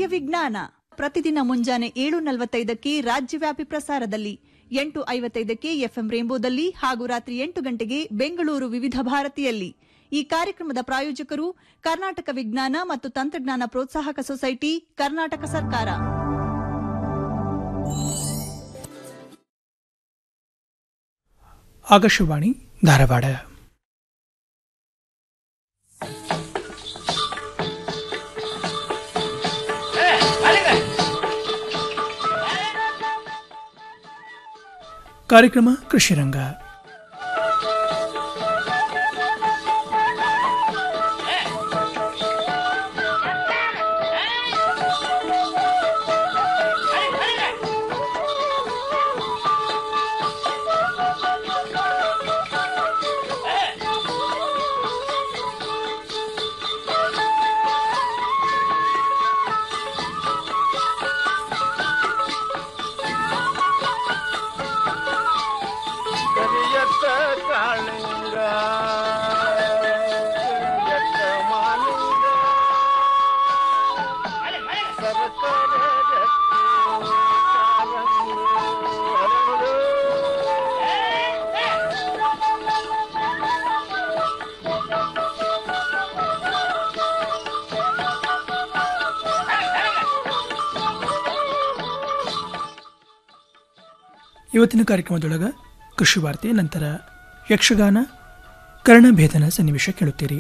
ವಿಜ್ಞಾನ ಪ್ರತಿದಿನ ಮುಂಜಾನೆ ಏಳು ನಲವತ್ತೈದಕ್ಕೆ ರಾಜ್ಯವ್ಯಾಪಿ ಪ್ರಸಾರದಲ್ಲಿ ಎಂಟು ಐವತ್ತೈದಕ್ಕೆ ಎಫ್ಎಂ ರೇಂಬೋದಲ್ಲಿ ಹಾಗೂ ರಾತ್ರಿ ಎಂಟು ಗಂಟೆಗೆ ಬೆಂಗಳೂರು ವಿವಿಧ ಭಾರತಿಯಲ್ಲಿ ಈ ಕಾರ್ಯಕ್ರಮದ ಪ್ರಾಯೋಜಕರು ಕರ್ನಾಟಕ ವಿಜ್ಞಾನ ಮತ್ತು ತಂತ್ರಜ್ಞಾನ ಪ್ರೋತ್ಸಾಹಕ ಸೊಸೈಟಿ ಕರ್ನಾಟಕ ಸರ್ಕಾರ ಆಕಾಶವಾಣಿ ಧಾರವಾಡ ಕಾರ್ಯಕ್ರಮ ಕೃಷಿರಂಗ ಕರಿಯತ್ತ ಕಾಳಿಂಗ ಕರಿಯತ್ತ ಮಾಲಿಂಗ ಸರಕಾರ ಇವತ್ತಿನ ಕಾರ್ಯಕ್ರಮದೊಳಗ ಕೃಷಿ ವಾರ್ತೆ ನಂತರ ಯಕ್ಷಗಾನ ಕರ್ಣಭೇದನ ಸನ್ನಿವೇಶ ಕೇಳುತ್ತೀರಿ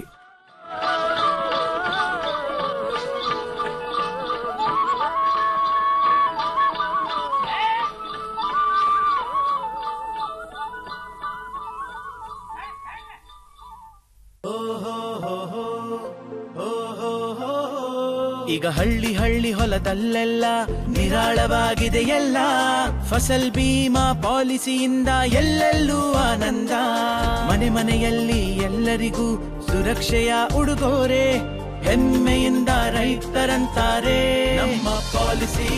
ಈಗ ಹಳ್ಳಿ ಹಳ್ಳಿ ಹೊಲದಲ್ಲೆಲ್ಲ ನಿರಾಳವಾಗಿದೆ ಎಲ್ಲ ಫಸಲ್ ಬೀಮಾ ಪಾಲಿಸಿಯಿಂದ ಎಲ್ಲೆಲ್ಲೂ ಆನಂದ ಮನೆ ಮನೆಯಲ್ಲಿ ಎಲ್ಲರಿಗೂ ಸುರಕ್ಷೆಯ ಉಡುಗೊರೆ ಹೆಮ್ಮೆಯಿಂದ ರೈತರಂತಾರೆ ನಮ್ಮ ಪಾಲಿಸಿ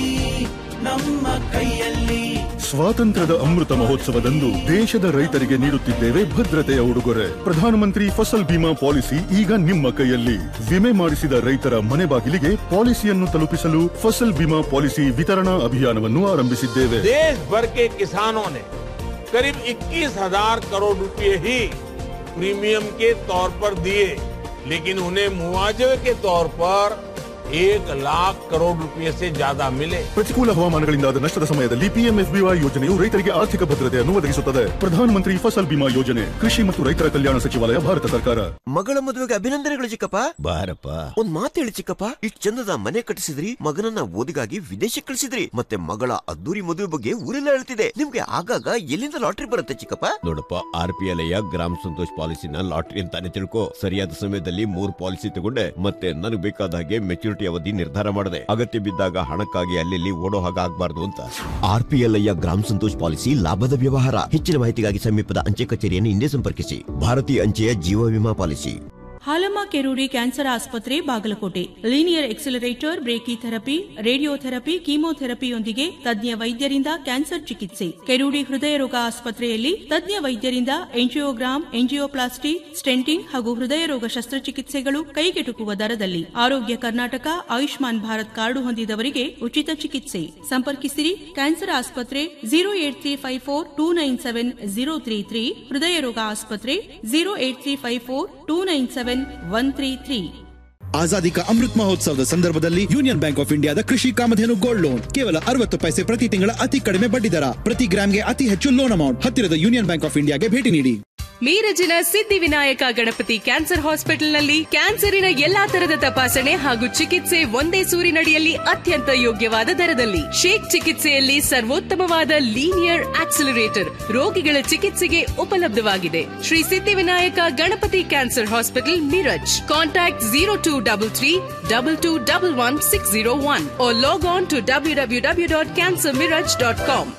ನಮ್ಮ ಕೈಯಲ್ಲಿ ಸ್ವಾತಂತ್ರ್ಯದ ಅಮೃತ ಮಹೋತ್ಸವದಂದು ದೇಶದ ರೈತರಿಗೆ ನೀಡುತ್ತಿದ್ದೇವೆ ಭದ್ರತೆಯ ಉಡುಗೊರೆ ಪ್ರಧಾನಮಂತ್ರಿ ಫಸಲ್ ಬಿಮಾ ಪಾಲಿಸಿ ಈಗ ನಿಮ್ಮ ಕೈಯಲ್ಲಿ ವಿಮೆ ಮಾಡಿಸಿದ ರೈತರ ಮನೆ ಬಾಗಿಲಿಗೆ ಪಾಲಿಸಿಯನ್ನು ತಲುಪಿಸಲು ಫಸಲ್ ಬಿಮಾ ಪಾಲಿಸಿ ವಿತರಣಾ ಅಭಿಯಾನವನ್ನು ಆರಂಭಿಸಿದ್ದೇವೆ देश भर के किसानों ने करीब 21,000 करोड़ रुपए ही प्रीमियम के तौर पर दिए लेकिन उन्हें मुआवजे के तौर पर एक लाख करोड़ रुपए से ज्यादा मिले ಪ್ರತಿಕೂಲ ಹವಾಮಾನಗಳಿಂದಾದ ನಷ್ಟದ ಸಮಯದಲ್ಲಿ ಪಿಎಂಎಫ್ಬಿವೈ ಯೋಜನೆಯು ರೈತರಿಗೆ ಆರ್ಥಿಕ ಭದ್ರತೆಯನ್ನು ಒದಗಿಸುತ್ತದೆ ಪ್ರಧಾನಮಂತ್ರಿ ಫಸಲ್ ಬಿಮಾ ಯೋಜನೆ ಕೃಷಿ ಮತ್ತು ರೈತರ ಕಲ್ಯಾಣ ಸಚಿವಾಲಯ ಭಾರತ ಸರ್ಕಾರ ಮಗಳ ಮದುವೆಗೆ ಅಭಿನಂದನೆಗಳು ಚಿಕ್ಕಪ್ಪ ಬಾರಪ್ಪ ಒಂದ್ ಮಾತು ಹೇಳಿ ಚಿಕ್ಕಪ್ಪ ಇಷ್ಟ್ ಚಂದದ ಮನೆ ಕಟ್ಟಿಸಿದ್ರಿ ಮಗನನ್ನ ಓದಿಗಾಗಿ ವಿದೇಶಕ್ಕೆ ಕಳಿಸಿದ್ರಿ ಮತ್ತೆ ಮಗಳ ಅದ್ದೂರಿ ಮದುವೆ ಬಗ್ಗೆ ಊರೆಲ್ಲ ಹೇಳ್ತಿದೆ ನಿಮ್ಗೆ ಆಗಾಗ ಎಲ್ಲಿಂದ ಲಾಟ್ರಿ ಬರುತ್ತೆ ಚಿಕ್ಕಪ್ಪ ನೋಡಪ್ಪ ಆರ್ ಪಿ ಎಲ್ ಗ್ರಾಮ ಸಂತೋಷ್ ಪಾಲಿಸಿನ ಲಾಟ್ರಿ ಅಂತಾನೆ ತಿಳ್ಕೊ ಸರಿಯಾದ ಸಮಯದಲ್ಲಿ ಮೂರ್ ಪಾಲಿಸಿ ತಗೊಂಡೆ ಮತ್ತೆ ನನಗೆ ಬೇಕಾದ ಹಾಗೆ ಮೆಚುರಿಟಿ ಅವಧಿ ನಿರ್ಧಾರ ಮಾಡಿದೆ ಅಗತ್ಯ ಬಿದ್ದಾಗ ಹಣಕ್ಕಾಗಿ ಅಲ್ಲಿ ಓಡೋ ಹಾಗೆ ಆಗ್ಬಾರ್ದು ಅಂತ ಆರ್ ಪಿ ಎಲ್ ಗ್ರಾಮ ಸಂತೋಷ್ ಪಾಲಿಸಿ ಲಾಭದ ವ್ಯವಹಾರ ಹೆಚ್ಚಿನ ಮಾಹಿತಿಗಾಗಿ ಸಮೀಪದ ಅಂಚೆ ಕಚೇರಿಯನ್ನು ಹಿಂದೆ ಸಂಪರ್ಕಿಸಿ ಭಾರತೀಯ ಅಂಚೆಯ ಜೀವ ವಿಮಾ ಪಾಲಿಸಿ ಹಾಲಮ್ಮ ಕೆರೂಡಿ ಕ್ಯಾನ್ಸರ್ ಆಸ್ಪತ್ರೆ Bagalkot linear accelerator brachytherapy radiotherapy ಕೀಮೋಥೆರಪಿಯೊಂದಿಗೆ ತಜ್ಞ ವೈದ್ಯರಿಂದ ಕ್ಯಾನ್ಸರ್ ಚಿಕಿತ್ಸೆ ಕೆರೂಡಿ ಹೃದಯ ರೋಗ ಆಸ್ಪತ್ರೆಯಲ್ಲಿ ತಜ್ಞ ವೈದ್ಯರಿಂದ ಎಂಜಿಯೋಗ್ರಾಮ್ ಎಂಜಿಯೋಪ್ಲಾಸ್ಟಿ ಸ್ಟೆಂಟಿಂಗ್ ಹಾಗೂ ಹೃದಯ ರೋಗ ಶಸ್ತ್ರಚಿಕಿತ್ಸೆಗಳು ಕೈಗೆಟುಕುವ ದರದಲ್ಲಿ ಆರೋಗ್ಯ ಕರ್ನಾಟಕ ಆಯುಷ್ಮಾನ್ ಭಾರತ್ ಕಾರ್ಡು ಹೊಂದಿದವರಿಗೆ ಉಚಿತ ಚಿಕಿತ್ಸೆ ಸಂಪರ್ಕಿಸಿರಿ ಕ್ಯಾನ್ಸರ್ ಆಸ್ಪತ್ರೆ zero eight three five four two nine seven zero three three ಹೃದಯ ರೋಗ ಆಸ್ಪತ್ರೆ zero eight three five four two nine seven one three three Azadi ka Amrit ಮಹೋತ್ಸವದ ಸಂದರ್ಭದಲ್ಲಿ ಯೂನಿಯನ್ ಬ್ಯಾಂಕ್ ಆಫ್ ಇಂಡಿಯಾದ ಕೃಷಿ ಕಾಮಧೇನು ಗೋಲ್ಡ್ ಲೋನ್ ಕೇವಲ ಅರವತ್ತು ಪೈಸೆ ಪ್ರತಿ ತಿಂಗಳ ಅತಿ ಕಡಿಮೆ ಬಡ್ಡಿ ದರ ಪ್ರತಿ ಗ್ರಾಮ್ಗೆ ಅತಿ ಹೆಚ್ಚು ಲೋನ್ ಅಮೌಂಟ್ ಹತ್ತಿರದ ಯೂನಿಯನ್ ಬ್ಯಾಂಕ್ ಆಫ್ ಇಂಡಿಯಾಗೆ ಭೇಟಿ ನೀಡಿ ಮೀರಜಿನ ಸಿದ್ಧಿವಿನಾಯಕ ಗಣಪತಿ ಕ್ಯಾನ್ಸರ್ ಹಾಸ್ಪಿಟಲ್ನಲ್ಲಿ ಕ್ಯಾನ್ಸರಿನ ಎಲ್ಲಾ ತರದ ತಪಾಸಣೆ ಹಾಗೂ ಚಿಕಿತ್ಸೆ ಒಂದೇ ಸೂರಿನಡಿಯಲ್ಲಿ ಅತ್ಯಂತ ಯೋಗ್ಯವಾದ ದರದಲ್ಲಿ ಶೇಕ್ ಚಿಕಿತ್ಸೆಯಲ್ಲಿ ಸರ್ವೋತ್ತಮವಾದ ಲೀನಿಯರ್ ಆಕ್ಸಿಲರೇಟರ್ ರೋಗಿಗಳ ಚಿಕಿತ್ಸೆಗೆ ಉಪಲಬ್ಧವಾಗಿದೆ Shri Siddhivinayak Ganapati cancer hospital Miraj contact zero two double three double two double one six zero one log on to W W W dot cancer Miraj dot com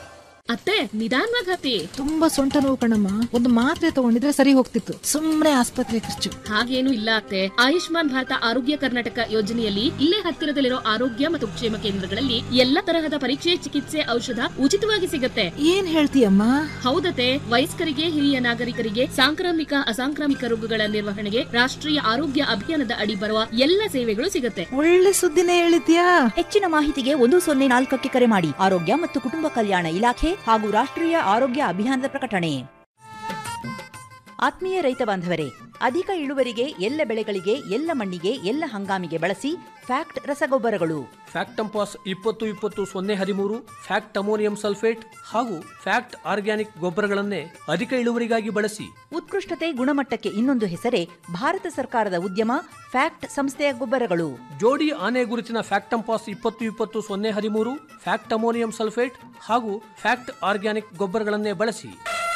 ಅತ್ತೆ ನಿಧಾನವಾಗಿ ಹತ್ತಿ ತುಂಬಾ ಸೊಂಟ ನೋವು ಕಣಮ್ಮ ಒಂದು ಮಾತ್ರೆ ತಗೊಂಡಿದ್ರೆ ಸರಿ ಹೋಗ್ತಿತ್ತು ಸುಮ್ನೆ ಆಸ್ಪತ್ರೆ ಖರ್ಚು ಹಾಗೇನು ಇಲ್ಲ ಅತ್ತೆ ಆಯುಷ್ಮಾನ್ ಭಾರತ ಆರೋಗ್ಯ ಕರ್ನಾಟಕ ಯೋಜನೆಯಲ್ಲಿ ಇಲ್ಲೇ ಹತ್ತಿರದಲ್ಲಿರೋ ಆರೋಗ್ಯ ಮತ್ತು ಕ್ಷೇಮ ಕೇಂದ್ರಗಳಲ್ಲಿ ಎಲ್ಲಾ ತರಹದ ಪರೀಕ್ಷೆ ಚಿಕಿತ್ಸೆ ಔಷಧ ಉಚಿತವಾಗಿ ಸಿಗತ್ತೆ ಏನ್ ಹೇಳ್ತೀಯಮ್ಮ ಹೌದತೆ ವಯಸ್ಕರಿಗೆ ಹಿರಿಯ ನಾಗರಿಕರಿಗೆ ಸಾಂಕ್ರಾಮಿಕ ಅಸಾಂಕ್ರಾಮಿಕ ರೋಗಗಳ ನಿರ್ವಹಣೆಗೆ ರಾಷ್ಟ್ರೀಯ ಆರೋಗ್ಯ ಅಭಿಯಾನದ ಅಡಿ ಬರುವ ಎಲ್ಲ ಸೇವೆಗಳು ಸಿಗತ್ತೆ ಒಳ್ಳೆ ಸುದ್ದಿನೇ ಹೇಳಿದ್ಯಾ ಹೆಚ್ಚಿನ ಮಾಹಿತಿಗೆ ಒಂದು ಸೊನ್ನೆ ನಾಲ್ಕಕ್ಕೆ ಕರೆ ಮಾಡಿ ಆರೋಗ್ಯ ಮತ್ತು ಕುಟುಂಬ ಕಲ್ಯಾಣ ಇಲಾಖೆ ಹಾಗೂ ರಾಷ್ಟ್ರೀಯ ಆರೋಗ್ಯ ಅಭಿಯಾನದ ಪ್ರಕಟಣೆ ಆತ್ಮೀಯ ರೈತ ಬಾಂಧವರೇ ಅಧಿಕ ಇಳುವರಿಗೆ ಎಲ್ಲ ಬೆಳೆಗಳಿಗೆ ಎಲ್ಲ ಮಣ್ಣಿಗೆ ಎಲ್ಲ ಹಂಗಾಮಿಗೆ ಬಳಸಿ ಫ್ಯಾಕ್ಟ್ ರಸಗೊಬ್ಬರಗಳು ಫ್ಯಾಕ್ಟಂಪಾಸ್ ಇಪ್ಪತ್ತು ಇಪ್ಪತ್ತು ಸೊನ್ನೆ ಹದಿಮೂರು ಫ್ಯಾಕ್ಟ್ ಅಮೋನಿಯಂ ಸಲ್ಫೇಟ್ ಹಾಗೂ ಫ್ಯಾಕ್ಟ್ ಆರ್ಗ್ಯಾನಿಕ್ ಗೊಬ್ಬರಗಳನ್ನೇ ಅಧಿಕ ಇಳುವರಿಗಾಗಿ ಬಳಸಿ ಉತ್ಕೃಷ್ಟತೆ ಗುಣಮಟ್ಟಕ್ಕೆ ಇನ್ನೊಂದು ಹೆಸರೇ ಭಾರತ ಸರ್ಕಾರದ ಉದ್ಯಮ ಫ್ಯಾಕ್ಟ್ ಸಂಸ್ಥೆಯ ಗೊಬ್ಬರಗಳು ಜೋಡಿ ಆನೆ ಗುರುತಿನ ಫ್ಯಾಕ್ಟಂಪಾಸ್ ಇಪ್ಪತ್ತು ಇಪ್ಪತ್ತು ಸೊನ್ನೆ ಹದಿಮೂರು ಫ್ಯಾಕ್ಟ್ ಅಮೋನಿಯಂ ಸಲ್ಫೇಟ್ ಹಾಗೂ ಫ್ಯಾಕ್ಟ್ ಆರ್ಗ್ಯಾನಿಕ್ ಗೊಬ್ಬರಗಳನ್ನೇ ಬಳಸಿ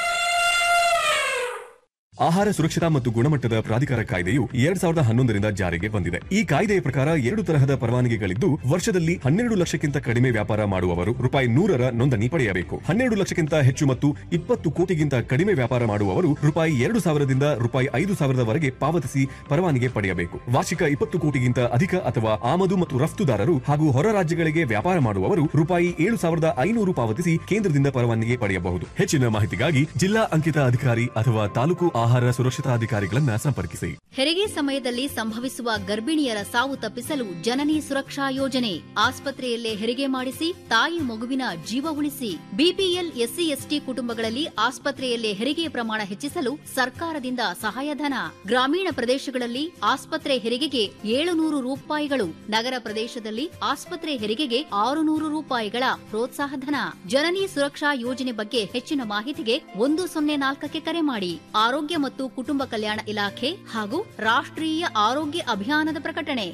ಆಹಾರ ಸುರಕ್ಷತಾ ಮತ್ತು ಗುಣಮಟ್ಟದ ಪ್ರಾಧಿಕಾರ ಕಾಯ್ದೆಯು ಎರಡ್ ಸಾವಿರದ ಹನ್ನೊಂದರಿಂದ ಜಾರಿಗೆ ಬಂದಿದೆ ಈ ಕಾಯ್ದೆಯ ಪ್ರಕಾರ ಎರಡು ತರಹದ ಪರವಾನಗಿಗಳಿದ್ದು ವರ್ಷದಲ್ಲಿ ಹನ್ನೆರಡು ಲಕ್ಷಕ್ಕಿಂತ ಕಡಿಮೆ ವ್ಯಾಪಾರ ಮಾಡುವವರು ರೂಪಾಯಿ ನೂರರ ನೋಂದಣಿ ಪಡೆಯಬೇಕು ಹನ್ನೆರಡು ಲಕ್ಷಕ್ಕಿಂತ ಹೆಚ್ಚು ಮತ್ತು ಇಪ್ಪತ್ತು ಕೋಟಿಗಿಂತ ಕಡಿಮೆ ವ್ಯಾಪಾರ ಮಾಡುವವರು ರೂಪಾಯಿ ಎರಡು ಸಾವಿರದಿಂದ ರೂಪಾಯಿ ಐದು ಸಾವಿರದವರೆಗೆ ಪಾವತಿಸಿ ಪರವಾನಗಿ ಪಡೆಯಬೇಕು ವಾರ್ಷಿಕ ಇಪ್ಪತ್ತು ಕೋಟಿಗಿಂತ ಅಧಿಕ ಅಥವಾ ಆಮದು ಮತ್ತು ರಫ್ತುದಾರರು ಹಾಗೂ ಹೊರ ರಾಜ್ಯಗಳಿಗೆ ವ್ಯಾಪಾರ ಮಾಡುವವರು ರೂಪಾಯಿ ಏಳು ಸಾವಿರದ ಐನೂರು ಪಾವತಿಸಿ ಕೇಂದ್ರದಿಂದ ಪರವಾನಗಿ ಪಡೆಯಬಹುದು ಹೆಚ್ಚಿನ ಮಾಹಿತಿಗಾಗಿ ಜಿಲ್ಲಾ ಅಂಕಿತ ಅಧಿಕಾರಿ ಅಥವಾ ತಾಲೂಕು ಆಹಾರ ಸುರಕ್ಷತಾ ಅಧಿಕಾರಿಗಳನ್ನ ಸಂಪರ್ಕಿಸಿ ಹೆರಿಗೆ ಸಮಯದಲ್ಲಿ ಸಂಭವಿಸುವ ಗರ್ಭಿಣಿಯರ ಸಾವು ತಪ್ಪಿಸಲು ಜನನಿ ಸುರಕ್ಷಾ ಯೋಜನೆ ಆಸ್ಪತ್ರೆಯಲ್ಲೇ ಹೆರಿಗೆ ಮಾಡಿಸಿ ತಾಯಿ ಮಗುವಿನ ಜೀವ ಉಳಿಸಿ ಬಿಪಿಎಲ್ ಎಸ್ಸಿ ಎಸ್ಟಿ ಕುಟುಂಬಗಳಲ್ಲಿ ಆಸ್ಪತ್ರೆಯಲ್ಲೇ ಹೆರಿಗೆ ಪ್ರಮಾಣ ಹೆಚ್ಚಿಸಲು ಸರ್ಕಾರದಿಂದ ಸಹಾಯಧನ ಗ್ರಾಮೀಣ ಪ್ರದೇಶಗಳಲ್ಲಿ ಆಸ್ಪತ್ರೆ ಹೆರಿಗೆಗೆ ಏಳುನೂರು ರೂಪಾಯಿಗಳು ನಗರ ಪ್ರದೇಶದಲ್ಲಿ ಆಸ್ಪತ್ರೆ ಹೆರಿಗೆಗೆ ಆರುನೂರು ರೂಪಾಯಿಗಳ ಪ್ರೋತ್ಸಾಹಧನ ಜನನಿ ಸುರಕ್ಷಾ ಯೋಜನೆ ಬಗ್ಗೆ ಹೆಚ್ಚಿನ ಮಾಹಿತಿಗೆ ಒಂದು ಸೊನ್ನೆ ನಾಲ್ಕಕ್ಕೆ ಕರೆ ಮಾಡಿ ಆರೋಗ್ಯ ಮತ್ತು ಕುಟುಂಬ ಕಲ್ಯಾಣ ಇಲಾಖೆ ಹಾಗೂ ರಾಷ್ಟ್ರೀಯ ಆರೋಗ್ಯ ಅಭಿಯಾನದ ಪ್ರಕಟಣೆ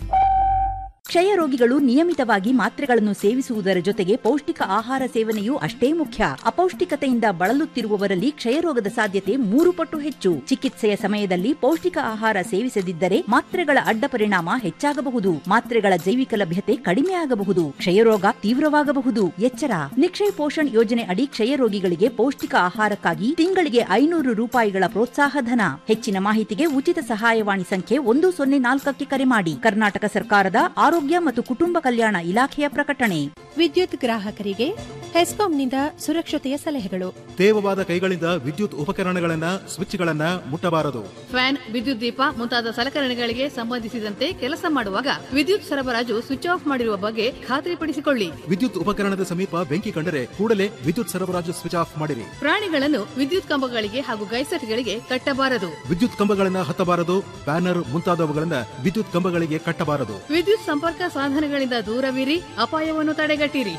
ಕ್ಷಯ ರೋಗಿಗಳು ನಿಯಮಿತವಾಗಿ ಮಾತ್ರೆಗಳನ್ನು ಸೇವಿಸುವುದರ ಜೊತೆಗೆ ಪೌಷ್ಟಿಕ ಆಹಾರ ಸೇವನೆಯೂ ಅಷ್ಟೇ ಮುಖ್ಯ ಅಪೌಷ್ಟಿಕತೆಯಿಂದ ಬಳಲುತ್ತಿರುವವರಲ್ಲಿ ಕ್ಷಯರೋಗದ ಸಾಧ್ಯತೆ ಮೂರು ಪಟ್ಟು ಹೆಚ್ಚು ಚಿಕಿತ್ಸೆಯ ಸಮಯದಲ್ಲಿ ಪೌಷ್ಟಿಕ ಆಹಾರ ಸೇವಿಸದಿದ್ದರೆ ಮಾತ್ರೆಗಳ ಅಡ್ಡ ಪರಿಣಾಮ ಹೆಚ್ಚಾಗಬಹುದು ಮಾತ್ರೆಗಳ ಜೈವಿಕ ಲಭ್ಯತೆ ಕಡಿಮೆಯಾಗಬಹುದು ಕ್ಷಯರೋಗ ತೀವ್ರವಾಗಬಹುದು ಎಚ್ಚರ ನಿಕ್ಷಯ್ ಪೋಷಣ್ ಯೋಜನೆ ಅಡಿ ಕ್ಷಯ ರೋಗಿಗಳಿಗೆ ಪೌಷ್ಟಿಕ ಆಹಾರಕ್ಕಾಗಿ ತಿಂಗಳಿಗೆ ಐನೂರು ರೂಪಾಯಿಗಳ ಪ್ರೋತ್ಸಾಹ ಧನ ಹೆಚ್ಚಿನ ಮಾಹಿತಿಗೆ ಉಚಿತ ಸಹಾಯವಾಣಿ ಸಂಖ್ಯೆ ಒಂದು ಸೊನ್ನೆ ನಾಲ್ಕಕ್ಕೆ ಕರೆ ಮಾಡಿ ಕರ್ನಾಟಕ ಸರ್ಕಾರದ ಆರೋಗ್ಯ ಮತ್ತು ಕುಟುಂಬ ಕಲ್ಯಾಣ ಇಲಾಖೆಯ ಪ್ರಕಟಣೆ ವಿದ್ಯುತ್ ಗ್ರಾಹಕರಿಗೆ ಹೆಸ್ಕಾಂನಿಂದ ಸುರಕ್ಷತೆಯ ಸಲಹೆಗಳು ತೇವವಾದ ಕೈಗಳಿಂದ ವಿದ್ಯುತ್ ಉಪಕರಣಗಳನ್ನ ಸ್ವಿಚ್ಗಳನ್ನ ಮುಟ್ಟಬಾರದು ಫ್ಯಾನ್ ವಿದ್ಯುತ್ ದೀಪ ಮುಂತಾದ ಸಲಕರಣೆಗಳಿಗೆ ಸಂಬಂಧಿಸಿದಂತೆ ಕೆಲಸ ಮಾಡುವಾಗ ವಿದ್ಯುತ್ ಸರಬರಾಜು ಸ್ವಿಚ್ ಆಫ್ ಮಾಡಿರುವ ಬಗ್ಗೆ ಖಾತ್ರಿಪಡಿಸಿಕೊಳ್ಳಿ ವಿದ್ಯುತ್ ಉಪಕರಣದ ಸಮೀಪ ಬೆಂಕಿ ಕಂಡರೆ ಕೂಡಲೇ ವಿದ್ಯುತ್ ಸರಬರಾಜು ಸ್ವಿಚ್ ಆಫ್ ಮಾಡಿರಿ ಪ್ರಾಣಿಗಳನ್ನು ವಿದ್ಯುತ್ ಕಂಬಗಳಿಗೆ ಹಾಗೂ ಗೈಸರ್ಗಳಿಗೆ ಕಟ್ಟಬಾರದು ವಿದ್ಯುತ್ ಕಂಬಗಳನ್ನ ಹತ್ತಬಾರದು ಬ್ಯಾನರ್ ಮುಂತಾದವುಗಳನ್ನ ವಿದ್ಯುತ್ ಕಂಬಗಳಿಗೆ ಕಟ್ಟಬಾರದು ವಿದ್ಯುತ್ ಸಂಪರ್ಕ ಸಾಧನಗಳಿಂದ ದೂರವಿರಿ ಅಪಾಯವನ್ನು ತಡೆಗಟ್ಟಿರಿ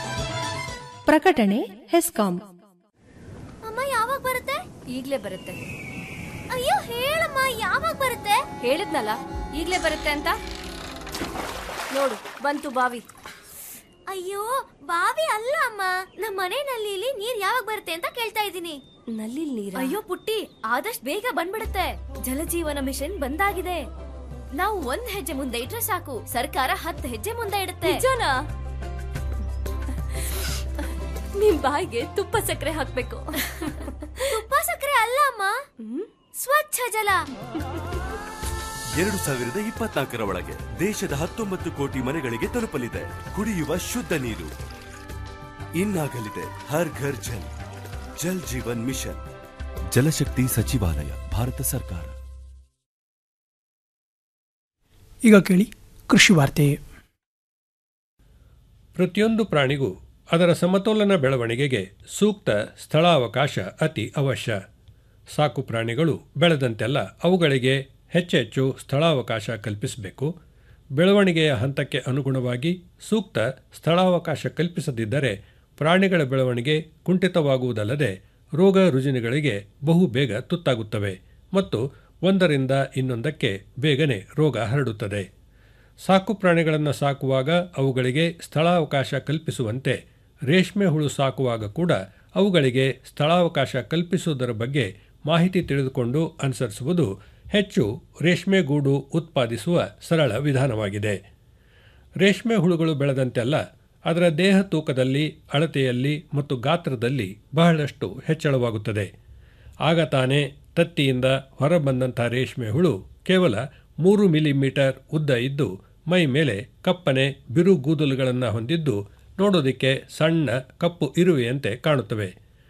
ಪ್ರಕಟಣೆ ಹೆಸ್ಕಾಂ ಅಮ್ಮ ಯಾವಾಗ ಬರುತ್ತೆ ಈಗ್ಲೇ ಬರುತ್ತೆ ಅಯ್ಯೋ ಹೇಳಮ್ಮ ಯಾವಾಗ ಬರುತ್ತೆ ಹೇಳಿದ್ನಲ್ಲ ಈಗ್ಲೇ ಬರುತ್ತೆ ಅಂತ ನೋಡು ಬಂತು ಬಾವಿ ಅಯ್ಯೋ ಬಾವಿ ಅಲ್ಲ ಅಮ್ಮ ನಮ್ಮ ಮನೆ ನಲ್ಲಿಲಿ ನೀರ್ ಯಾವಾಗ ಬರುತ್ತೆ ಅಂತ ಕೇಳ್ತಾ ಇದ್ದೀನಿ ನಲ್ಲಿ ನೀರ ಅಯ್ಯೋ ಪುಟ್ಟಿ ಆದಷ್ಟು ಬೇಗ ಬಂದ್ಬಿಡುತ್ತೆ ಜಲಜೀವನ ಮಿಷನ್ ಬಂದಾಗಿದೆ ನಾವು ಒಂದ್ ಹೆಜ್ಜೆ ಮುಂದೆ ಇಟ್ರೆ ಸಾಕು ಸರ್ಕಾರ ಹತ್ತು ಹೆಜ್ಜೆ ಮುಂದೆ ಇಡುತ್ತೆ ನಿಜನಾ ನಿಮ್ ಬಾಯಿಗೆ ತುಪ್ಪ ಸಕ್ಕರೆ ಹಾಕ್ಬೇಕು ತುಪ್ಪ ಸಕ್ಕರೆ ಅಲ್ಲ ಅಮ್ಮ ಸ್ವಚ್ಛ ಜಲ ಎರಡು ಸಾವಿರದ ಇಪ್ಪತ್ನಾಲ್ಕರ ಒಳಗೆ ದೇಶದ ಹತ್ತೊಂಬತ್ತು ಕೋಟಿ ಮನೆಗಳಿಗೆ ತಲುಪಲಿದೆ ಕುಡಿಯುವ ಶುದ್ಧ ನೀರು ಇನ್ನಾಗಲಿದೆ ಹರ್ ಘರ್ ಜಲ್ ಜಲ್ ಜೀವನ್ ಮಿಷನ್ ಜಲಶಕ್ತಿ ಸಚಿವಾಲಯ ಭಾರತ ಸರ್ಕಾರ ಈಗ ಕೇಳಿ ಕೃಷಿ ವಾರ್ತೆ ಪ್ರತಿಯೊಂದು ಪ್ರಾಣಿಗೂ ಅದರ ಸಮತೋಲನ ಬೆಳವಣಿಗೆಗೆ ಸೂಕ್ತ ಸ್ಥಳಾವಕಾಶ ಅತಿ ಅವಶ್ಯ ಸಾಕು ಪ್ರಾಣಿಗಳು ಬೆಳೆದಂತೆಲ್ಲ ಅವುಗಳಿಗೆ ಹೆಚ್ಚೆಚ್ಚು ಸ್ಥಳಾವಕಾಶ ಕಲ್ಪಿಸಬೇಕು ಬೆಳವಣಿಗೆಯ ಹಂತಕ್ಕೆ ಅನುಗುಣವಾಗಿ ಸೂಕ್ತ ಸ್ಥಳಾವಕಾಶ ಕಲ್ಪಿಸದಿದ್ದರೆ ಪ್ರಾಣಿಗಳ ಬೆಳವಣಿಗೆ ಕುಂಠಿತವಾಗುವುದಲ್ಲದೆ ರೋಗ ರುಜಿನಗಳಿಗೆ ಬಹು ಬೇಗ ತುತ್ತಾಗುತ್ತವೆ ಮತ್ತು ಒಂದರಿಂದ ಇನ್ನೊಂದಕ್ಕೆ ಬೇಗನೆ ರೋಗ ಹರಡುತ್ತದೆ ಸಾಕು ಪ್ರಾಣಿಗಳನ್ನು ಸಾಕುವಾಗ ಅವುಗಳಿಗೆ ಸ್ಥಳಾವಕಾಶ ಕಲ್ಪಿಸುವಂತೆ ರೇಷ್ಮೆ ಹುಳು ಸಾಕುವಾಗ ಕೂಡ ಅವುಗಳಿಗೆ ಸ್ಥಳಾವಕಾಶ ಕಲ್ಪಿಸುವುದರ ಬಗ್ಗೆ ಮಾಹಿತಿ ತಿಳಿದುಕೊಂಡು ಅನುಸರಿಸುವುದು ಹೆಚ್ಚು ರೇಷ್ಮೆ ಗೂಡು ಉತ್ಪಾದಿಸುವ ಸರಳ ವಿಧಾನವಾಗಿದೆ ರೇಷ್ಮೆ ಹುಳುಗಳು ಬೆಳೆದಂತೆಲ್ಲ ಅದರ ದೇಹ ತೂಕದಲ್ಲಿ ಅಳತೆಯಲ್ಲಿ ಮತ್ತು ಗಾತ್ರದಲ್ಲಿ ಬಹಳಷ್ಟು ಹೆಚ್ಚಳವಾಗುತ್ತದೆ ಆಗ ತಾನೇ ತತ್ತಿಯಿಂದ ಹೊರಬಂದಂಥ ರೇಷ್ಮೆ ಹುಳು ಕೇವಲ ಮೂರು ಮಿಲಿಮೀಟರ್ ಉದ್ದ ಇದ್ದು ಮೈ ಮೇಲೆ ಕಪ್ಪನೆ ಬಿರುಗೂದಲುಗಳನ್ನು ಹೊಂದಿದ್ದು ನೋಡೋದಕ್ಕೆ ಸಣ್ಣ ಕಪ್ಪು ಇರುವೆಯಂತೆ ಕಾಣುತ್ತವೆ